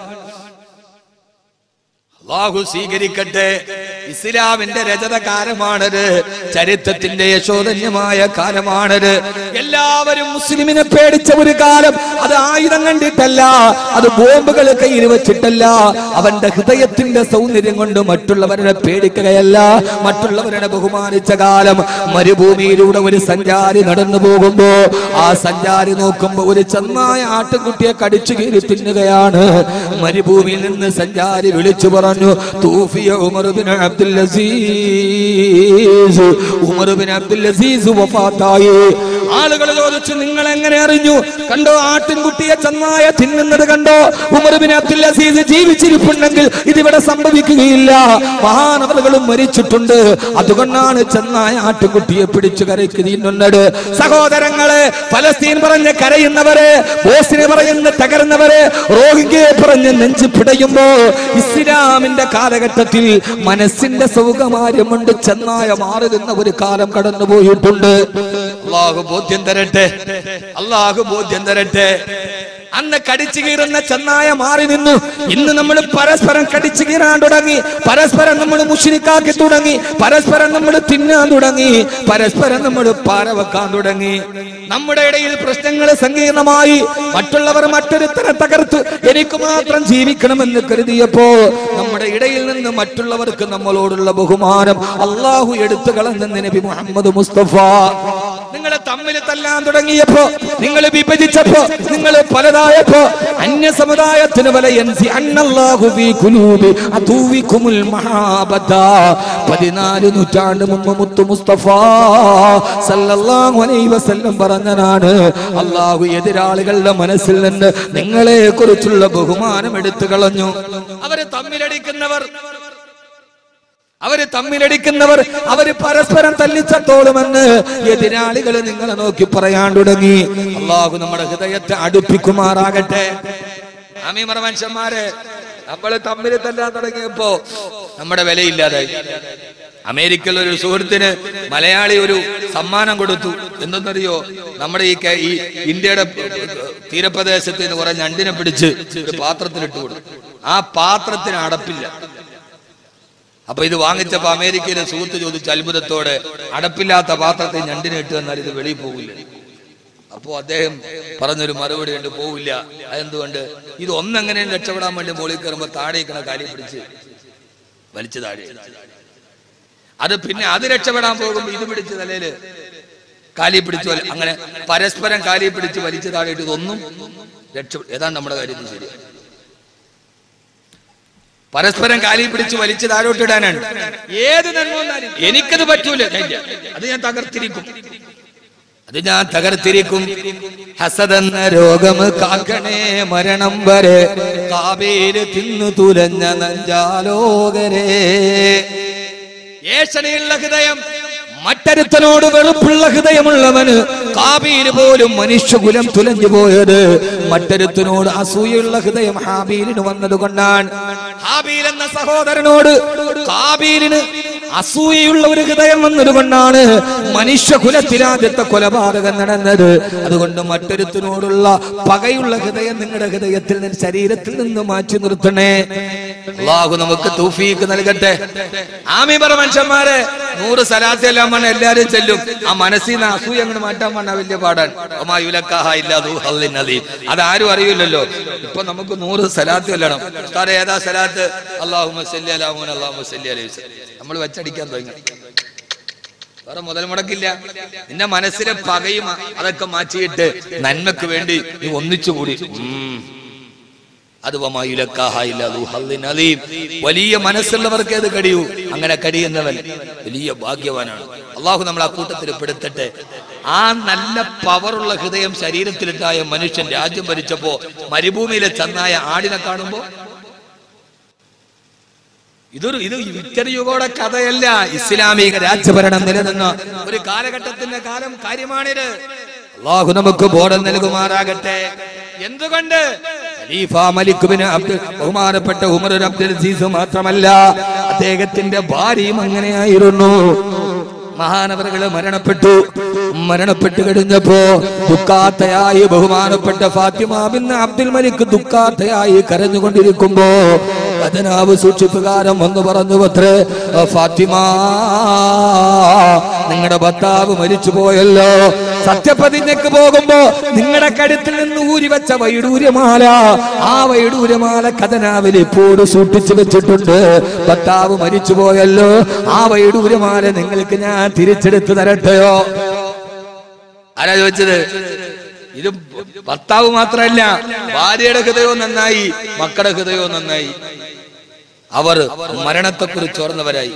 അള്ളാഹു സ്വീകരിക്കട്ടെ ഇസ്ലാമിന്റെ രജത കാലമാണത് ചരിത്രത്തിന്റെ യശോധന്യമായ കാലമാണത് എല്ലാവരും മുസ്ലിമിനെ പേടിച്ച ഒരു കാലം അത് ആയുധം കണ്ടിട്ടല്ല അത് ബോംബുകൾ കയ്യിൽ വെച്ചിട്ടല്ല അവന്റെ ഹൃദയത്തിന്റെ സൗന്ദര്യം കൊണ്ട് മറ്റുള്ളവരെ പേടിക്കുകയല്ല മറ്റുള്ളവരെ ബഹുമാനിച്ച കാലം മരുഭൂമിയിലൂടെ ഒരു സഞ്ചാരി നടന്നു പോകുമ്പോ ആ സഞ്ചാരി നോക്കുമ്പോ ഒരു ചെന്നായ ആട്ടുകുട്ടിയെ കടിച്ചു കീറി തിന്നുകയാണ് മരുഭൂമിയിൽ നിന്ന് സഞ്ചാരി വിളിച്ചു പറഞ്ഞു തൂഫിയ ഉമർ ബിൻ അബ്ദുൽ അസീസ് ഉമർ ബിൻ അബ്ദുൽ അസീസ് വഫാത്തായി ആളുകൾ ചോദിച്ചു നിങ്ങൾ എങ്ങനെ അറിഞ്ഞു കണ്ടോ ആട്ടിൻകുട്ടിയെ ചെന്നായ തിന്നുന്നത് കണ്ടോ ഉമർ ബിൻ അബ്ദുൽ അസീസ് ജീവിച്ചിരിപ്പുണ്ടെങ്കിൽ ഇതിവിടെ സംഭവിക്കുകയില്ല മഹാനവറുകളും മരിച്ചിട്ടുണ്ട് അതുകൊണ്ടാണ് ചെന്നായ ആട്ടുകുട്ടിയെ പിടിച്ചു കരയ്ക്ക് തിന്നുന്നത് സഹോദരങ്ങളെ ഫലസ്തീൻ പറഞ്ഞ് കരയുന്നവരെ ബോസിനെ പറയുന്ന തകർന്നവരെ റോഹിംഗ്യയെ പറഞ്ഞ് നെഞ്ചു പിടയുമ്പോ ഇസ്ലാമിന്റെ കാലഘട്ടത്തിൽ മനസ്സിന്റെ സൗകമാര്യം കൊണ്ട് ചെന്നായ മാറി നിന്ന ഒരു കാലം കടന്നുപോയിട്ടുണ്ട് അള്ളാഹു ബോധ്യം തരട്ടെ അള്ളാഹു ബോധ്യം തരട്ടെ അന്ന് കടിച്ചു കീറുന്ന ചെന്നായ മാറി നിന്നു ഇന്ന് നമ്മൾ പരസ്പരം കടിച്ചു കീറാൻ തുടങ്ങി പരസ്പരം നമ്മൾ മുഷിനിക്കാക്കി തുടങ്ങി പരസ്പരം നമ്മൾ തിന്നാൻ തുടങ്ങി പരസ്പരം നമ്മൾ പാര വെക്കാൻ തുടങ്ങി നമ്മുടെ ഇടയിൽ പ്രശ്നങ്ങൾ സങ്കീർണമായി മറ്റുള്ളവർ മറ്റൊരുത്തരെ തകർത്ത് എനിക്ക് മാത്രം ജീവിക്കണമെന്ന് കരുതിയപ്പോ നമ്മുടെ ഇടയിൽ നിന്ന് മറ്റുള്ളവർക്ക് നമ്മളോടുള്ള ബഹുമാനം അള്ളാഹു എടുത്തു കളഞ്ഞെന്ന് നബി മുഹമ്മദ് മുസ്തഫ നിങ്ങൾ തമ്മിൽ തല്ലാൻ തുടങ്ങിയപ്പോ നിങ്ങൾ വിഭജിച്ചപ്പോ നിങ്ങൾ പലതായപ്പോ അന്യ സമുദായത്തിന് വല എൻസി അന്നല്ലാഹു ഫീ ഖുലൂബി അദൂവികുമുൽ മഹാബത പതിനാല് നൂറ്റാണ്ട് മുമ്പ് മുത്തു മുസ്തഫ സല്ലല്ലാഹു അലൈഹി വസല്ലം പറഞ്ഞതാണ് അള്ളാഹു എതിരാളികളുടെ മനസ്സിൽ നിന്ന് നിങ്ങളെ കുറിച്ചുള്ള ബഹുമാനം എടുത്തു കളഞ്ഞു അവര് തമ്മിലടിക്കുന്നവർ അവര് തമ്മിലടിക്കുന്നവർ അവര് പരസ്പരം തല്ലിച്ചത്തോളുമെന്ന് എതിരാളികൾ നിങ്ങളെ നോക്കി പറയാൻ തുടങ്ങി അള്ളാഹു നമ്മുടെ ഹൃദയത്തെ അടുപ്പിക്കുമാറാകട്ടെ ആമീമറ മനുഷ്യന്മാരെ നമ്മൾ തമ്മിൽ തല്ലാൻ തുടങ്ങിയപ്പോ നമ്മുടെ വിലയില്ലാതായി അമേരിക്കയിൽ ഒരു സുഹൃത്തിന് മലയാളി ഒരു സമ്മാനം കൊടുത്തു എന്തെന്നറിയോ നമ്മുടെ ഈ കേ- ഈ ഇന്ത്യയുടെ തീരപ്രദേശത്ത് നിന്ന് കുറെ ഞണ്ടിനെ പിടിച്ച് ഒരു പാത്രത്തിലിട്ട് കൊടുത്തു ആ പാത്രത്തിന് അടപ്പില്ല അപ്പൊ ഇത് വാങ്ങിച്ചപ്പോ അമേരിക്കയിലെ സുഹൃത്ത് ചോദിച്ചു അത്ഭുതത്തോടെ അടപ്പില്ലാത്ത പാത്രത്തിൽ ഞണ്ടിനെ ഇട്ട് എന്നാൽ ഇത് വെളിയിൽ പോകില്ല അപ്പോ അദ്ദേഹം പറഞ്ഞൊരു മറുപടി ഉണ്ട് പോവില്ല അതെന്തുകൊണ്ട് ഇത് ഒന്നെങ്ങനെയും രക്ഷപ്പെടാൻ വേണ്ടി മുകളിൽ കയറുമ്പോ താഴെ ഇരിക്കണ കാലി പിടിച്ച് വലിച്ചു താഴെ അത് പിന്നെ അത് രക്ഷപ്പെടാൻ പോകുമ്പോ ഇത് പിടിച്ച് തലയില് കാലി പിടിച്ചു വലി- അങ്ങനെ പരസ്പരം കാലി പിടിച്ച് വലിച്ചു താഴെ ഇട്ട് ഇതൊന്നും രക്ഷ ഏതാണ് നമ്മുടെ കാര്യത്തിൽ ശരി പരസ്പരം കാലി പിടിച്ച് വലിച്ചു താഴോട്ടിടാനാണ് ഏത് നന്മ വന്നാലും എനിക്കത് പറ്റൂല ഇല്ല. അത് ഞാൻ തകർത്തിരിക്കും അത് ഞാൻ തകർത്തിരിക്കും ഹസതെന്ന രോഗം കാക്കണേ മരണം വരെ കാവേല് തിന്നു തുലഞ്ഞ നഞ്ചാലോകരെ ഏഷണിയുള്ള ഹൃദയം മറ്റരുത്തനോട് വെളുപ്പുള്ള ഹൃദയമുള്ളവന് കാബീല് പോലും മനുഷ്യകുലം തുലഞ്ഞു പോയത് മറ്റരുത്തനോട് അസൂയുള്ള ഹൃദയം ഹാബീലിന് വന്നത് കൊണ്ടാണ് ഹാബീൽ എന്ന സഹോദരനോട് കാബീലിന് അസൂയയുള്ള ഒരു ഹൃദയം വന്നത് കൊണ്ടാണ് മനുഷ്യകുലത്തിൽ ആദ്യത്തെ കൊലപാതകം നടന്നത് അതുകൊണ്ട് മറ്റൊരുത്തിനോടുള്ള പകയുള്ള ഹൃദയം നിങ്ങളുടെ ഹൃദയത്തിൽ നിന്ന് ശരീരത്തിൽ നിന്ന് മാറ്റി നിർത്തണേ അള്ളാഹു നമുക്ക് തൗഫീക്ക് നൽകട്ടെ ആമി പറ മനുഷ്യന്മാരെ നൂറ് സലാത്ത് എല്ലാം പറഞ്ഞ എല്ലാരും ചെല്ലും ആ മനസ്സിൽ നിന്ന് അസൂയ അങ്ങോട്ട് മാറ്റാൻ പറഞ്ഞ വലിയ പാടാൻ അതാരും അറിയില്ലല്ലോ ഇപ്പൊ നമുക്ക് നൂറ് സലാത്ത് ചെല്ലണം ഉസ്താദേ, ഏതാ സലാത്ത് അള്ളാഹു സല്ലി അലാ മുഹമ്മദ് അള്ളാഹു സല്ലി അലൈഹി വസല്ലം നമ്മൾ വെച്ചടിക്കാൻ തുടങ്ങി വേറെ മുതൽ മുടക്കില്ല നിന്റെ മനസ്സിലെ പകയും അതൊക്കെ മാറ്റിയിട്ട് നന്മക്ക് വേണ്ടി നീ ഒന്നിച്ചുകൂടി ഉം. അത് വമായുലക്കാഹായില്ല ദു ഹള്ളിൻ അലീം. വലിയ മനസ്സുള്ളവർക്ക് അത് കഴിയൂ അങ്ങനെ കഴിയുന്നവൻ വലിയ ഭാഗ്യവാനാണ് അള്ളാഹു നമ്മൾ ആ കൂട്ടത്തിൽ പെടുത്തട്ടെ ആ നല്ല പവറുള്ള ഹൃദയം ശരീരത്തിലുണ്ടായ മനുഷ്യൻ രാജ്യം ഭരിച്ചപ്പോ മരുഭൂമിയിലെ ചെന്നായ ആടിനെ കാണുമ്പോ ഇതൊരു ഇത് വിക്ടറിയുഗോടെ കഥയല്ല ഇസ്ലാമിക രാജ്യഭരണം നിലനിന്ന ഒരു കാലഘട്ടത്തിന്റെ കാലം കാര്യമാണിത് അള്ളാഹു നമുക്ക് ബോധം നൽകുമാറാകട്ടെ എന്തുകൊണ്ട് ഖലീഫ മലിക് ബിൻ അബ്ദുൽ ബഹുമാനപ്പെട്ട ഉമർ ഒരു അബ്ദുൽ അസീസ് മാത്രമല്ല അദ്ദേഹത്തിന്റെ ഭാര്യയും അങ്ങനെയായിരുന്നു മഹാനവറുകള് മരണപ്പെട്ടു മരണപ്പെട്ടു കഴിഞ്ഞപ്പോ ദുഃഖാത്തയായി ബഹുമാനപ്പെട്ട ഫാത്തിമ ബിൻ അബ്ദുൽ മലിക് ദുഃഖാത്തയായി കരഞ്ഞുകൊണ്ടിരിക്കുമ്പോ ഖജനാവ് സൂക്ഷിപ്പുകാരൻ വന്നു പറഞ്ഞു പത്രേ ഫാത്തിമ നിങ്ങളുടെ ഭർത്താവ് മരിച്ചു പോയല്ലോ സത്യപ്രതിജ്ഞക്ക് പോകുമ്പോ നിങ്ങളുടെ കഴുത്തിൽ നിന്ന് ഊരി വെച്ച വൈഡൂര്യമാല ആ വൈഡൂര്യമാല ഖജനാവിൽ ഇപ്പോഴും സൂക്ഷിച്ചു വെച്ചിട്ടുണ്ട് ഭർത്താവ് മരിച്ചു പോയല്ലോ ആ വൈഡൂര്യമാല നിങ്ങൾക്ക് ഞാൻ തിരിച്ചെടുത്ത് തരട്ടെയോ ആരാ ചോദിച്ചത് ഇത് ഭർത്താവ് മാത്രമല്ല ഭാര്യയുടെ ഹൃദയവും നന്നായി മക്കളുടെ ഹൃദയവും നന്നായി അവർ മരണത്തെക്കുറിച്ച് ഓർന്നവരായി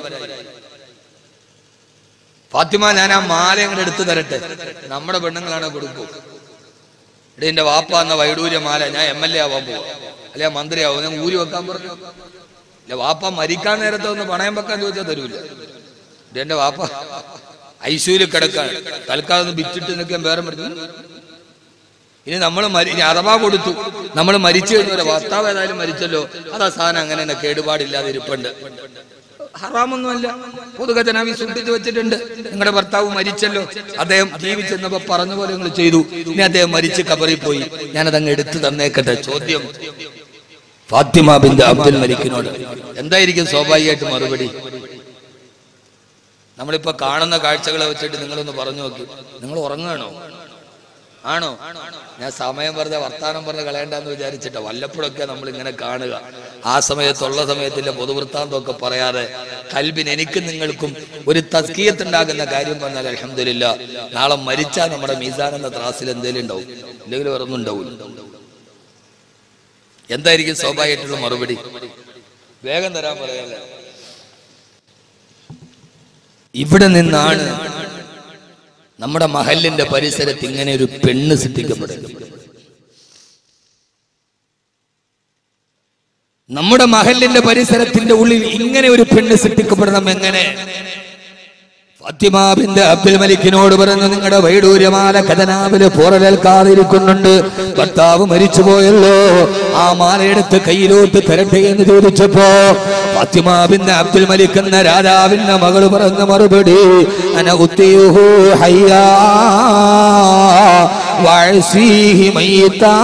ഫാത്തിമ ഞാൻ ആ മാല അങ്ങോട്ട് എടുത്തു തരട്ടെ നമ്മുടെ പെണ്ണുങ്ങളാണ് കൊടുക്കൂ ഇവിടെ എന്റെ വാപ്പ എന്ന വൈഡൂര്യ മാല ഞാൻ എം എൽ എ ആവാൻ പോവാ അല്ലെ മന്ത്രി ആവും ഞാൻ ഊരി വെക്കാൻ പറഞ്ഞു ഇല്ല വാപ്പ മരിക്കാൻ നേരത്തെ ഒന്ന് പണയം വെക്കാൻ ചോദിച്ചാൽ തരൂല ഇത് എന്റെ വാപ്പ ഐശ്വര്യ കിടക്കാൻ തൽക്കാലം ഒന്ന് ബിച്ചിട്ട് നിൽക്കാൻ വേറെ മരിച്ചു ഇനി നമ്മൾ ഇനി അഥവാ കൊടുത്തു നമ്മൾ മരിച്ചു കഴിഞ്ഞ ഭർത്താവ് ഏതായാലും മരിച്ചല്ലോ അത് ആ സാധനം അങ്ങനെ തന്നെ കേടുപാടില്ലാതെ ഇരിപ്പുണ്ട് ഹറാമൊന്നുമല്ല പൊതുഖജനാവി സൂക്ഷിച്ചു വെച്ചിട്ടുണ്ട് നിങ്ങളുടെ ഭർത്താവ് മരിച്ചല്ലോ അദ്ദേഹം ജീവിച്ചെന്നപ്പോ പറഞ്ഞ പോലെ നിങ്ങൾ ചെയ്തു ഇനി അദ്ദേഹം മരിച്ച് കബറിൽ പോയി ഞാനത് അങ്ങ് എടുത്തു തന്നേക്കട്ടെ ചോദ്യം ഫാത്തിമ ബിന്ദ് അബ്ദുൽ മലിക്കിനോട് എന്തായിരിക്കും സ്വാഭാവികമായിട്ട് മറുപടി നമ്മളിപ്പോ കാണുന്ന കാഴ്ചകളെ വെച്ചിട്ട് നിങ്ങളൊന്ന് പറഞ്ഞു നോക്കി നിങ്ങൾ ഉറങ്ങാണോ ആണോ ഞാൻ സമയം വെറുതെ വർത്താനം പറഞ്ഞ് കളയണ്ടെന്ന് വിചാരിച്ചിട്ട് വല്ലപ്പോഴൊക്കെ നമ്മൾ ഇങ്ങനെ കാണുക ആ സമയത്തുള്ള സമയത്തിന്റെ പൊതുവൃത്താന്തമൊക്കെ പറയാതെ കൽബിന് എനിക്കും നിങ്ങൾക്കും ഒരു തസ്കീയത്ത് ഉണ്ടാകുന്ന കാര്യം പറഞ്ഞാൽ അലഹമില്ല നാളെ മരിച്ചാൽ നമ്മുടെ മീസാൻ എന്ന ത്രാസിൽ എന്തെങ്കിലും ഉണ്ടാവും എന്തെങ്കിലും വേറൊന്നും ഉണ്ടാവില്ല എന്തായിരിക്കും സ്വാഭാവികമായിട്ടുള്ള മറുപടി വേഗം തരാൻ പറയല്ലേ ഇവിടെ നിന്നാണ് നമ്മുടെ മഹലിന്റെ പരിസരത്ത് ഇങ്ങനെ ഒരു പെണ്ണ് സൃഷ്ടിക്കപ്പെടുന്നത് നമ്മുടെ മഹലിന്റെ പരിസരത്തിന്റെ ഉള്ളിൽ ഇങ്ങനെ ഒരു പെണ്ണ് സൃഷ്ടിക്കപ്പെടണം എങ്ങനെ ഫാത്തിമാബിന്റെ അബ്ദുൽ മലിക്കിനോട് പറഞ്ഞു നിങ്ങളുടെ വൈഡൂര്യമാല ഖജനാവില് പോറലേൽക്കാതിരിക്കുന്നുണ്ട് ഭർത്താവ് മരിച്ചുപോയല്ലോ ആ മാലയെടുത്ത് കയ്യിലോട്ട് തരട്ടെ എന്ന് ചോദിച്ചപ്പോ ഫാത്തിമാബിന്റെ അബ്ദുൽ മലിക് എന്ന രാജാവിന്റെ മകൾ പറഞ്ഞ മറുപടി അന ഉത്തിയുഹു ഹയ്യാ വഅസീഹി മയ്യിത്താ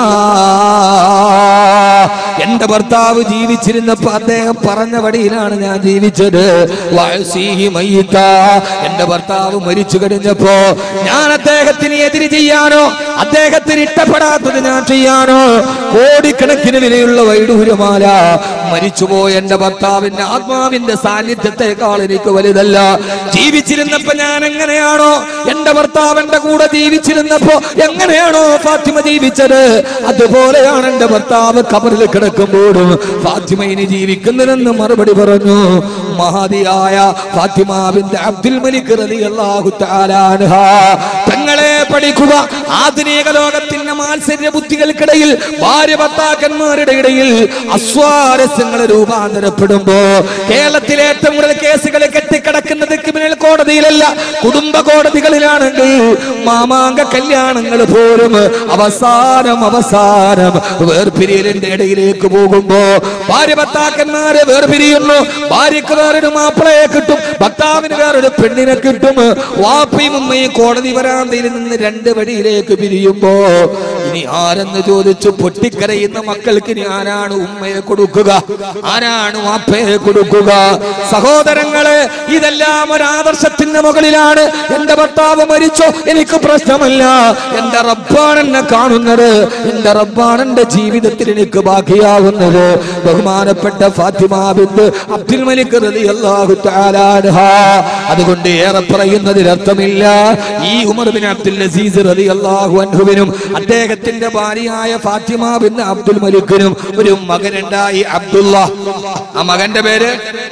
എന്റെ ഭർത്താവ് ജീവിച്ചിരുന്നപ്പോ അദ്ദേഹം പറഞ്ഞ വഴിയിലാണ് ഞാൻ ജീവിച്ചത് വഅസീഹി മയ്യിത്താ. എന്റെ ഭർത്താവ് മരിച്ചു കഴിഞ്ഞപ്പോ ഞാൻ അദ്ദേഹത്തിന് എതിര് ചെയ്യാനോ അദ്ദേഹത്തിന് ഇഷ്ടപ്പെടാത്തത് ഞാൻ ചെയ്യാനോ കോടിക്കണക്കിന് വിലയുള്ള വൈഡൂര്യമാല മരിച്ചുപോയ എന്റെ ഭർത്താവിന്റെ ആത്മാവിന്റെ സാന്നിധ്യത്തെക്കാൾ എനിക്ക് വലുതല്ല ജീവിച്ചിരുന്നപ്പോ ഞാൻ എങ്ങനെയാണോ എന്റെ ഭർത്താവ് എന്റെ കൂടെ ജീവിച്ചിരുന്നപ്പോ എങ്ങനെയാണോ ഫാത്തിമ ജീവിച്ചത് അതുപോലെയാണ് എന്റെ ഭർത്താവ് കബറിൽ കിടക്കുമ്പോഴും ഫാത്തിമ ഇനി ജീവിക്കുന്നതെന്ന് മറുപടി പറഞ്ഞു മഹതിയായ ഫാത്തിമാവിന്റെ അബ്ദുൽ മലിക് റളിയല്ലാഹു തആല അൻഹ തങ്ങളെ പഠിക്കുക ആധുനിക ലോകത്തിന്റെ മാത്സര്യ ബുദ്ധികൾക്കിടയിൽ ഭാര്യ ഭർത്താക്കന്മാരുടെ ഇടയിൽ അസ്വാരസ്യങ്ങൾ രൂപാന്തരപ്പെടുമ്പോ കേരളത്തിലെ ഏറ്റവും കൂടുതൽ കേസുകൾ കെട്ടിക്കിടക്കുന്നത് ക്രിമിനൽ കോടതിയിലല്ല കുടുംബ കോടതികളിലാണെങ്കിൽ മാമാങ്ക കല്യാണങ്ങൾ പോലും അവസാനം അവസാനം വേർപിരിയലിന്റെ ഇടയിലേക്ക് പോകുമ്പോ ഭാര്യ ഭർത്താക്കന്മാരെ വേർപിരിയുന്നു ഭാര്യക്ക് വേറൊരു മാപ്പിളയെ കിട്ടും ഭർത്താവിന് വേറൊരു പെണ്ണിനെ കിട്ടും വാപ്പയും ഉമ്മയും കോടതി വരാന്തയിൽ നിന്ന് രണ്ട് വഴിയിലേക്ക് പിരിയുമ്പോ ഇനി ആരെന്ന് ചോദിച്ചു പൊട്ടിക്കരയുന്ന മക്കൾക്ക് ഇനി ആരാണ് ഉമ്മയെ കൊടുക്കുക ആരാണ് വാപ്പയെ കൊടുക്കുക സഹോദരങ്ങളെ ഇതെല്ലാം ഒരു ആദർശത്തിന്റെ മുകളിലാണ് എന്റെ ഭർത്താവ് മരിച്ചോ എനിക്ക് പ്രശ്നമല്ല എന്റെ റബ്ബാണ് എന്നെ കാണുന്നത് എന്റെ റബ്ബാണ് എന്റെ ജീവിതത്തിൽ എനിക്ക് ബാക്കിയാവുന്നത് ബഹുമാനപ്പെട്ട ഫാത്തിമ ബിന്ദു അബ്ദുൽ മലിക് റളിയല്ലാഹു തആല അൻഹ അതുകൊണ്ട് ഏറെ പറയുന്നതിൽ അർത്ഥമില്ല ഈ ഉമർ ബിൻ അബ്ദുൽ അസീസ് റളിയല്ലാഹു അൻഹുവിനും അദ്ദേഹത്തിന്റെ ഭാര്യയായ ഫാത്തിമ ബിൻ അബ്ദുൽ മലിക്കിനും ഒരു മകനുണ്ടായി അബ്ദുള്ള ആ മകന്റെ പേര്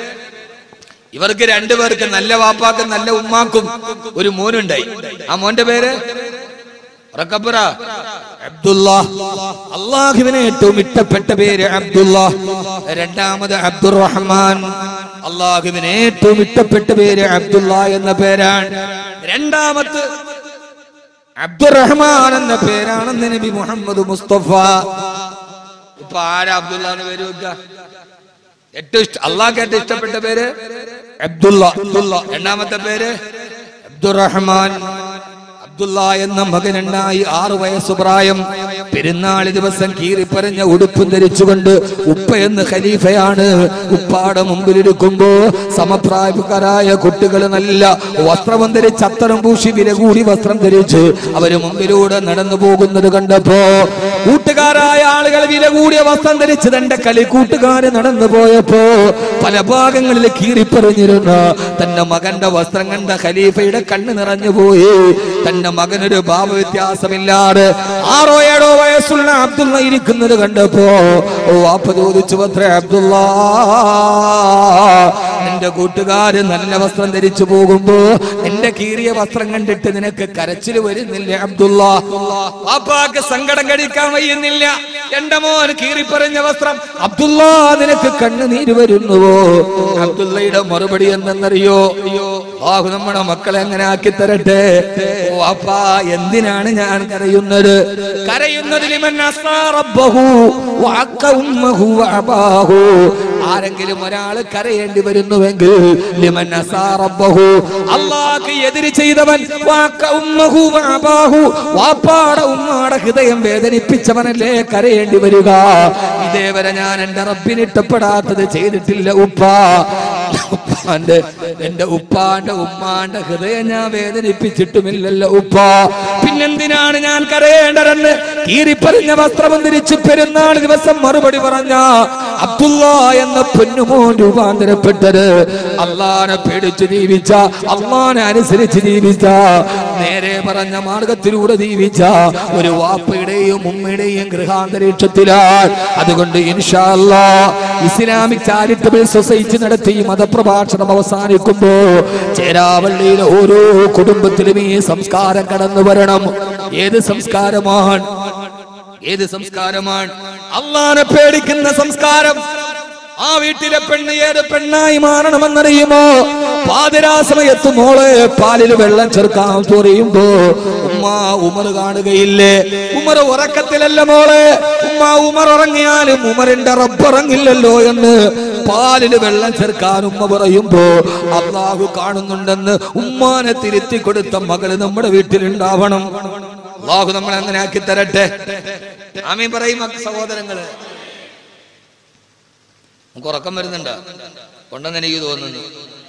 ഇവർക്ക് രണ്ടുപേർക്ക് നല്ല വാപ്പാക്കും നല്ല ഉമ്മാക്കും ഒരു മോനുണ്ടായി ആ മോന്റെ പേര് ഉറക്കപ്പുറ അബ്ദുള്ള അള്ളാഹുവിനെ ഏറ്റവും ഇഷ്ടപ്പെട്ട പേര് അബ്ദുള്ള രണ്ടാമത് അബ്ദുറഹ്മാൻ അള്ളാഹുവിനെ ഏറ്റവും ഇഷ്ടപ്പെട്ട പേര് അബ്ദുള്ള എന്ന പേരാണ് രണ്ടാമത് അബ്ദുറഹ്മാൻ എന്ന പേരാണെന്ന് നബി മുഹമ്മദ് മുസ്തഫ ഇപ്പൊ ആരാ അബ്ദുള്ള എന്ന് പേര് വെക്കുക ഏറ്റവും ഇഷ്ട അള്ളാഹ് ഏറ്റവും ഇഷ്ടപ്പെട്ട പേര് അബ്ദുള്ള അബ്ദുള്ള രണ്ടാമത്തെ പേര് അബ്ദുറഹ്മാൻ അബ്ദുള്ള എന്ന മകനുണ്ടായി ആറു വയസ്സ് പ്രായം പെരുന്നാൾ ദിവസം കീറിപ്പറഞ്ഞ ഉടുപ്പും ധരിച്ചുകൊണ്ട് ഉപ്പ എന്ന് ഖലീഫയാണ് ഉപ്പാടെ മുമ്പിലിരിക്കുമ്പോ സമപ്രായക്കാരായ കുട്ടികൾ നല്ല വസ്ത്രം ധരിച്ച് അത്തരം പൂശി വില കൂടി വസ്ത്രം ധരിച്ച് അവര് മുമ്പിലൂടെ നടന്നു പോകുന്നത് കണ്ടപ്പോ കൂട്ടുകാരായ ആളുകൾ വില കൂടിയ വസ്ത്രം ധരിച്ച് തന്റെ കളി കൂട്ടുകാര് നടന്നു പോയപ്പോ പല ഭാഗങ്ങളിൽ കീറിപ്പറഞ്ഞിരുന്ന തന്റെ മകന്റെ വസ്ത്രം കണ്ട ഖലീഫയുടെ കണ്ണ് നിറഞ്ഞു പോയി തന്റെ മകനൊരു ഭാവവ്യത്യാസമില്ലാതെ ആറോ ഏഴോ വയസ്സുള്ള അബ്ദുള്ള ഇരിക്കുന്നത് കണ്ടപ്പോ വാപ്പ ചോദിച്ചു അത്രേ അബ്ദുള്ള നിന്റെ കൂട്ടുകാര് നല്ല വസ്ത്രം ധരിച്ചു പോകുമ്പോ നിന്റെ കീറിയ വസ്ത്രം കണ്ടിട്ട് നിനക്ക് കരച്ചിൽ വരുന്നില്ല അബ്ദുള്ള വാപ്പാക്ക് സങ്കടം കഴിക്കാൻ വയ്യുന്നില്ല എന്റെ മോൻ കീറിപ്പറഞ്ഞ വസ്ത്രം അബ്ദുള്ള നിനക്ക് കണ്ണുനീര് വരുന്നുവോ അബ്ദുള്ളയുടെ മറുപടി എന്തെന്നറിയോ ബാഹു നമ്മുടെ മക്കളെ എങ്ങനെ ആക്കി തരട്ടെ ഓ അപ്പാ എന്തിനാണ് ഞാൻ കരയുന്നത് കരയുന്നത് ലിമൻ അസാ റബ്ബഹു വഅക്ക ഉമ്മഹു വഅബാഹു ആരെങ്കിലും ഒരാൾ കരയേണ്ടി വരുന്നുവെങ്കിൽ ലിമൻ അസാ റബ്ബഹു അല്ലാഹ്ക്ക് എതിര് ചെയ്തവൻ വഅക്ക ഉമ്മഹു വഅബാഹു വാപ്പാടെ ഉമ്മാടെ ഹൃദയം വേദനിപ്പിച്ചവനല്ലേ കരയേണ്ടി വരിക ഇതേവരെ ഞാൻ എന്റെ റബ്ബിന് ഇഷ്ടപ്പെടാത്തത് ചെയ്തിട്ടില്ല ഉപ്പ ഉപ്പാന്റെ എന്റെ ഉപ്പാന്റെ ഉമ്മാന്റെ ഹൃദയം ഞാൻ വേദനിപ്പിച്ചിട്ടുമില്ലല്ലോ ഉപ്പ പിന്നെന്തിനാണ് ഞാൻ കരയേണ്ടതെന്ന് കീറിപ്പറിഞ്ഞ വസ്ത്രം ധരിച്ച് പെരുന്നാൾ ദിവസം മറുപടി പറഞ്ഞ അബ്ദുള്ള എന്ന പൊന്നുമോൻ രൂപാന്തരപ്പെട്ടത് അള്ളാനെ പേടിച്ച് ജീവിച്ച അള്ളാനെ അനുസരിച്ച് ജീവിച്ച നേരെ പറഞ്ഞ മാർഗത്തിലൂടെ ജീവിച്ച ഒരു വാപ്പയുടെയും ഉമ്മയുടെയും ഗൃഹാന്തരീക്ഷത്തിലാണ് അതുകൊണ്ട് ഇൻഷാ അല്ലാ ഇസ്ലാമിക് ചാരിറ്റബിൾ സൊസൈറ്റി നടത്തി ഈ മതപ്രഭാഷണം അവസാനിക്കുമ്പോ ചേരാവള്ളിയിലെ ഓരോ കുടുംബത്തിലും ഈ സംസ്കാരം കടന്നു വരണം ഏത് സംസ്കാരമാണ് ഏത് സംസ്കാരമാണ് അള്ളാനെ പേടിക്കുന്ന സംസ്കാരം ആ വീട്ടിലെ പെണ്ണ് ഏത് പെണ്ണായി മാറണമെന്നറിയുമോ പാതിരാ സമയത്ത് മോളെ പാലിൽ വെള്ളം ചേർക്കാൻ ചൊറിയുമ്പോ ഉമ്മ ഉമർ കാണുകയില്ലേ ഉമർ ഉറക്കത്തിലല്ല മോളെ ഉമ്മ ഉമർ ഉറങ്ങിയാലും ഉമറിന്റെ റബ്ബറങ്ങില്ലല്ലോ എന്ന് പാലില് വെള്ളം ചേർക്കാൻ ഉമ്മ പറയുമ്പോ അള്ളാഹു കാണുന്നുണ്ടെന്ന് ഉമ്മാനെ തിരുത്തി കൊടുത്ത മകള് നമ്മുടെ വീട്ടിലുണ്ടാവണം അള്ളാഹു നമ്മളെ അങ്ങനെ ആക്കി തരട്ടെ ആമീൻ പറയും മക്ക സഹോദരങ്ങള് നമുക്ക് ഉറക്കം വരുന്നുണ്ടോ ഉണ്ടെന്ന് എനിക്ക് തോന്നുന്നു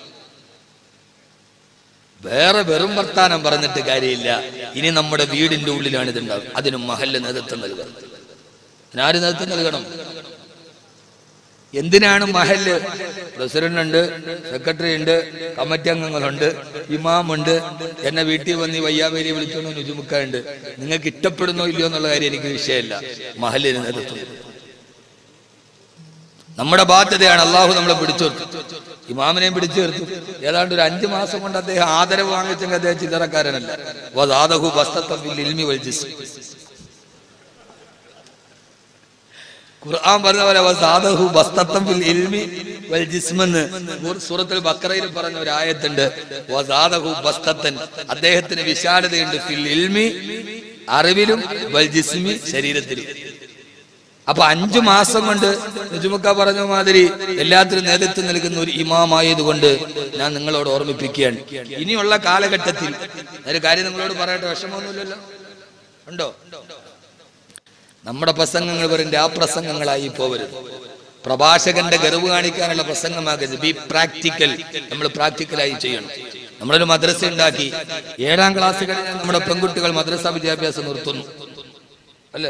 വേറെ വെറും വർത്താനം പറഞ്ഞിട്ട് കാര്യമില്ല ഇനി നമ്മുടെ വീടിന്റെ ഉള്ളിലാണ് ഇതുണ്ടാവും അതിന് മഹല്ല് നേതൃത്വം നൽകണം അതിനാര് നേതൃത്വം നൽകണം എന്തിനാണ് മഹല്ല് പ്രസിഡന്റ് ഉണ്ട് സെക്രട്ടറി ഉണ്ട് കമ്മിറ്റി അംഗങ്ങളുണ്ട് ഇമാമുണ്ട് എന്നെ വീട്ടിൽ വന്ന് ഈ വയ്യാവേലി വിളിച്ചോണ്ട് നുജുമുക്കുണ്ട് നിങ്ങൾക്ക് ഇഷ്ടപ്പെടുന്നോ ഇല്ലയോ എന്നുള്ള കാര്യം എനിക്ക് വിഷയമല്ല മഹല്ലിന് നേതൃത്വം നമ്മുടെ ബാധ്യതയാണ് അള്ളാഹു നമ്മളെ പിടിച്ചു നിർത്തും ഇമാമിനെയും പിടിച്ചു നിർത്തും ഏതാണ്ട് ഒരു അഞ്ചു മാസം കൊണ്ട് അദ്ദേഹം ആദരവ് വാങ്ങിച്ചെങ്കിൽ അദ്ദേഹം ചില്ലറക്കാരനല്ല വദാദഹു ബസ്തത്തം ഫിൽ ഇൽമി വൽ ജിസ്മി. ഖുർആൻ പറഞ്ഞ പോലെ വസാദഹു ബസ്തത്തം ഫിൽ ഇൽമി വൽ ജിസ്മെന്ന് സൂറത്തുൽ ബക്കറയിൽ പറഞ്ഞ ഒരു ആയത്തുണ്ട് വസാദഹു ബസ്തത്തൻ അദ്ദേഹത്തിന് വിശാലതയുണ്ട് ഫിൽ ഇൽമി അറിവിലും വൽ ജിസ്മി ശരീരത്തിലും അപ്പൊ അഞ്ചു മാസം കൊണ്ട് നുജുമുക്ക പറഞ്ഞ മാതിരി എല്ലാത്തിനും നേതൃത്വം നൽകുന്ന ഒരു ഇമാമായതുകൊണ്ട് ഞാൻ നിങ്ങളോട് ഓർമ്മിപ്പിക്കുകയാണ് ഇനിയുള്ള കാലഘട്ടത്തിൽ ഒരു കാര്യം നിങ്ങളോട് പറയട്ടെ വിഷമമൊന്നുമില്ലല്ലോ ഉണ്ടോ നമ്മുടെ പ്രസംഗങ്ങൾ വെറും ആ പ്രസംഗങ്ങളായി പോവരുത് പ്രഭാഷകന്റെ ഗർവ് കാണിക്കാനുള്ള പ്രസംഗമാകരുത് ബി പ്രാക്ടിക്കൽ നമ്മൾ പ്രാക്ടിക്കലായി ചെയ്യണം നമ്മളൊരു മദ്രസ ഉണ്ടാക്കി ഏഴാം ക്ലാസ് കഴിഞ്ഞാൽ നമ്മുടെ പെൺകുട്ടികൾ മദ്രസ വിദ്യാഭ്യാസം നിർത്തുന്നു അല്ലേ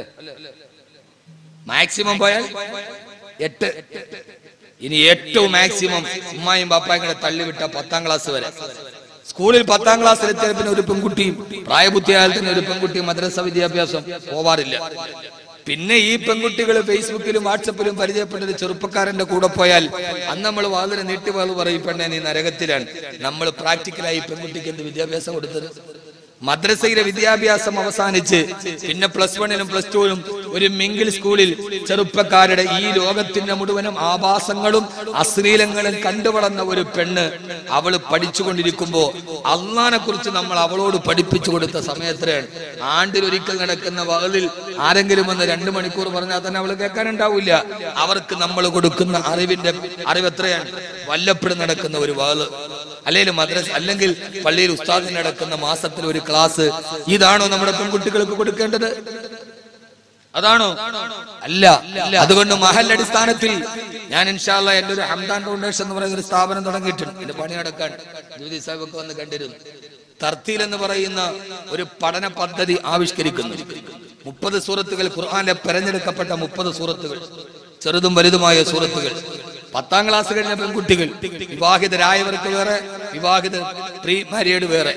മാക്സിമം പോയാൽ എട്ട് ഇനി ഏറ്റവും മാക്സിമം ഉമ്മായും പാപ്പായും കൂടെ തള്ളിവിട്ട പത്താം ക്ലാസ് വരെ സ്കൂളിൽ പത്താം ക്ലാസ്സിൽ എത്തിയ പിന്നെ ഒരു പെൺകുട്ടിയും പ്രായബുദ്ധിയായാൽ തന്നെ ഒരു പെൺകുട്ടിയും മദ്രസ വിദ്യാഭ്യാസം പോവാറില്ല പിന്നെ ഈ പെൺകുട്ടികൾ ഫേസ്ബുക്കിലും വാട്സപ്പിലും പരിചയപ്പെട്ട ഒരു ചെറുപ്പക്കാരന്റെ കൂടെ പോയാൽ അന്ന് നമ്മൾ വാതിന് നീട്ടി വാത് പറയും പെണ്ണെ നീ നരകത്തിലാണ് നമ്മൾ പ്രാക്ടിക്കലായി പെൺകുട്ടിക്ക് എന്ത് വിദ്യാഭ്യാസം കൊടുത്തത് മദ്രസയിലെ വിദ്യാഭ്യാസം അവസാനിച്ച് പിന്നെ പ്ലസ് വണ്ണിലും പ്ലസ് ടുവിലും ഒരു മിങ്കിൾ സ്കൂളിൽ ചെറുപ്പക്കാരുടെ ഈ ലോകത്തിന്റെ മുഴുവനും ആഭാസങ്ങളും അശ്ലീലങ്ങളും കണ്ടുവളർന്ന ഒരു പെണ്ണ് അവള് പഠിച്ചുകൊണ്ടിരിക്കുമ്പോ അള്ളാനെ കുറിച്ച് നമ്മൾ അവളോട് പഠിപ്പിച്ചു കൊടുത്ത സമയത്തിലാണ് ആണ്ടിലൊരിക്കൽ നടക്കുന്ന വകലിൽ ആരെങ്കിലും വന്ന് രണ്ടു മണിക്കൂർ പറഞ്ഞാൽ തന്നെ അവള് കേൾക്കാനുണ്ടാവില്ല അവർക്ക് നമ്മൾ കൊടുക്കുന്ന അറിവിന്റെ അറിവ് എത്രയാണ് വല്ലപ്പോഴും നടക്കുന്ന ഒരു വകല് അല്ലെങ്കിൽ മദ്രസ അല്ലെങ്കിൽ പള്ളിയിൽ ഉസ്താദിന് നടക്കുന്ന മാസത്തിൽ ഒരു ക്ലാസ് ഇതാണോ നമ്മുടെ പെൺകുട്ടികൾക്ക് കൊടുക്കേണ്ടത് അതാണോ അല്ല അതുകൊണ്ട് മഹൽ അടിസ്ഥാനത്തിൽ ഞാൻ ഇൻഷാല്ല എന്റെ ഒരു ഹംദാൻ ഫൗണ്ടേഷൻ എന്ന് പറയുന്ന ഒരു സ്ഥാപനം തുടങ്ങിയിട്ടുണ്ട് എന്റെ പണി നടക്കാൻ ജ്യോതി സാഹിബ് ഒക്കെ വന്ന് കണ്ടിരുന്നു തർത്തീൽ എന്ന് പറയുന്ന ഒരു പഠന പദ്ധതി ആവിഷ്കരിക്കുന്നു മുപ്പത് സൂറത്തുകൾ ഖുർആന്റെ തെരഞ്ഞെടുക്കപ്പെട്ട മുപ്പത് സൂറത്തുകൾ ചെറുതും വലുതുമായ സൂറത്തുകൾ പത്താം ക്ലാസ് കഴിഞ്ഞ പെൺകുട്ടികൾ വിവാഹിതരായവർക്ക് വേറെ വിവാഹിത പ്രീ മാരിയേഡ് വേറെ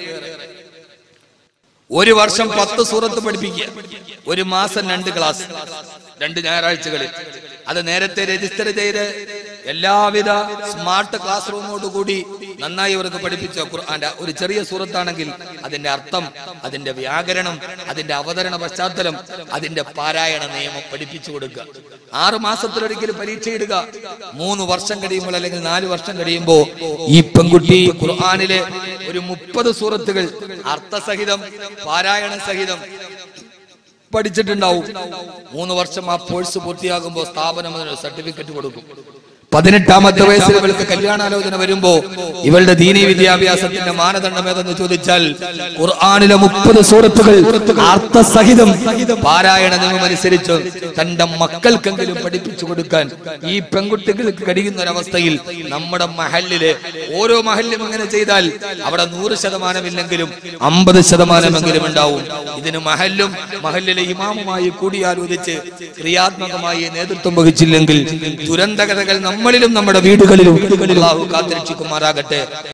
ഒരു വർഷം പത്ത് സൂറത്ത് പഠിപ്പിക്കുക ഒരു മാസം രണ്ട് ക്ലാസ് രണ്ട് ഞായറാഴ്ചകളിൽ അത് നേരത്തെ രജിസ്റ്റർ ചെയ്ത് എല്ലാവിധ സ്മാർട്ട് ക്ലാസ് റൂമോട് കൂടി നന്നായി അവർക്ക് പഠിപ്പിച്ച ഖുർആന്റെ ഒരു ചെറിയ സൂറത്താണെങ്കിൽ അതിന്റെ അർത്ഥം അതിന്റെ വ്യാകരണം അതിന്റെ അവതരണ പശ്ചാത്തലം അതിന്റെ പാരായണ നിയമം പഠിപ്പിച്ചു കൊടുക്കുക ആറ് മാസത്തിലൊരിക്കൽ പരീക്ഷ ഇടുക മൂന്ന് വർഷം കഴിയുമ്പോൾ അല്ലെങ്കിൽ നാല് വർഷം കഴിയുമ്പോ ഈ പെൺകുട്ടി ഖുർആനിലെ ഒരു മുപ്പത് സൂറത്തുകൾ അർത്ഥസഹിതം പാരായണ സഹിതം പഠിച്ചിട്ടുണ്ടാവും മൂന്ന് വർഷം ആ കോഴ്സ് പൂർത്തിയാകുമ്പോൾ സ്ഥാപനം അതിന് സർട്ടിഫിക്കറ്റ് കൊടുക്കും പതിനെട്ടാമത്തെ വയസ്സിൽ ഇവൾക്ക് കല്യാണാലോചന വരുമ്പോ ഇവളുടെ ദീനീ വിദ്യാഭ്യാസത്തിന്റെ മാനദണ്ഡം ഏതെന്ന് ചോദിച്ചാൽ ഖുർആാനിലെ മുപ്പത് സൂറത്തുകൾ അർത്ഥസഹിതം പാരായണ നിയമം അനുസരിച്ച് തന്റെ മക്കൾക്കെങ്കിലും പഠിപ്പിച്ചു കൊടുക്കാൻ ഈ പെൺകുട്ടികൾക്ക് കഴിയുന്ന ഒരവസ്ഥയിൽ നമ്മുടെ മഹലില് ഓരോ മഹലിലും ഇങ്ങനെ ചെയ്താൽ അവിടെ നൂറ് ശതമാനമില്ലെങ്കിലും അമ്പത് ശതമാനമെങ്കിലും ഉണ്ടാവും ഇതിന് മഹല്ലും മഹലിലെ ഇമാമുമായി കൂടിയാലോചിച്ച് ക്രിയാത്മകമായി നേതൃത്വം വഹിച്ചില്ലെങ്കിൽ ദുരന്തകഥകൾ നമ്മളിലും നമ്മുടെ വീടുകളിലും അള്ളാഹു കാത്തിരക്ഷിക്കുമാറാകട്ടെ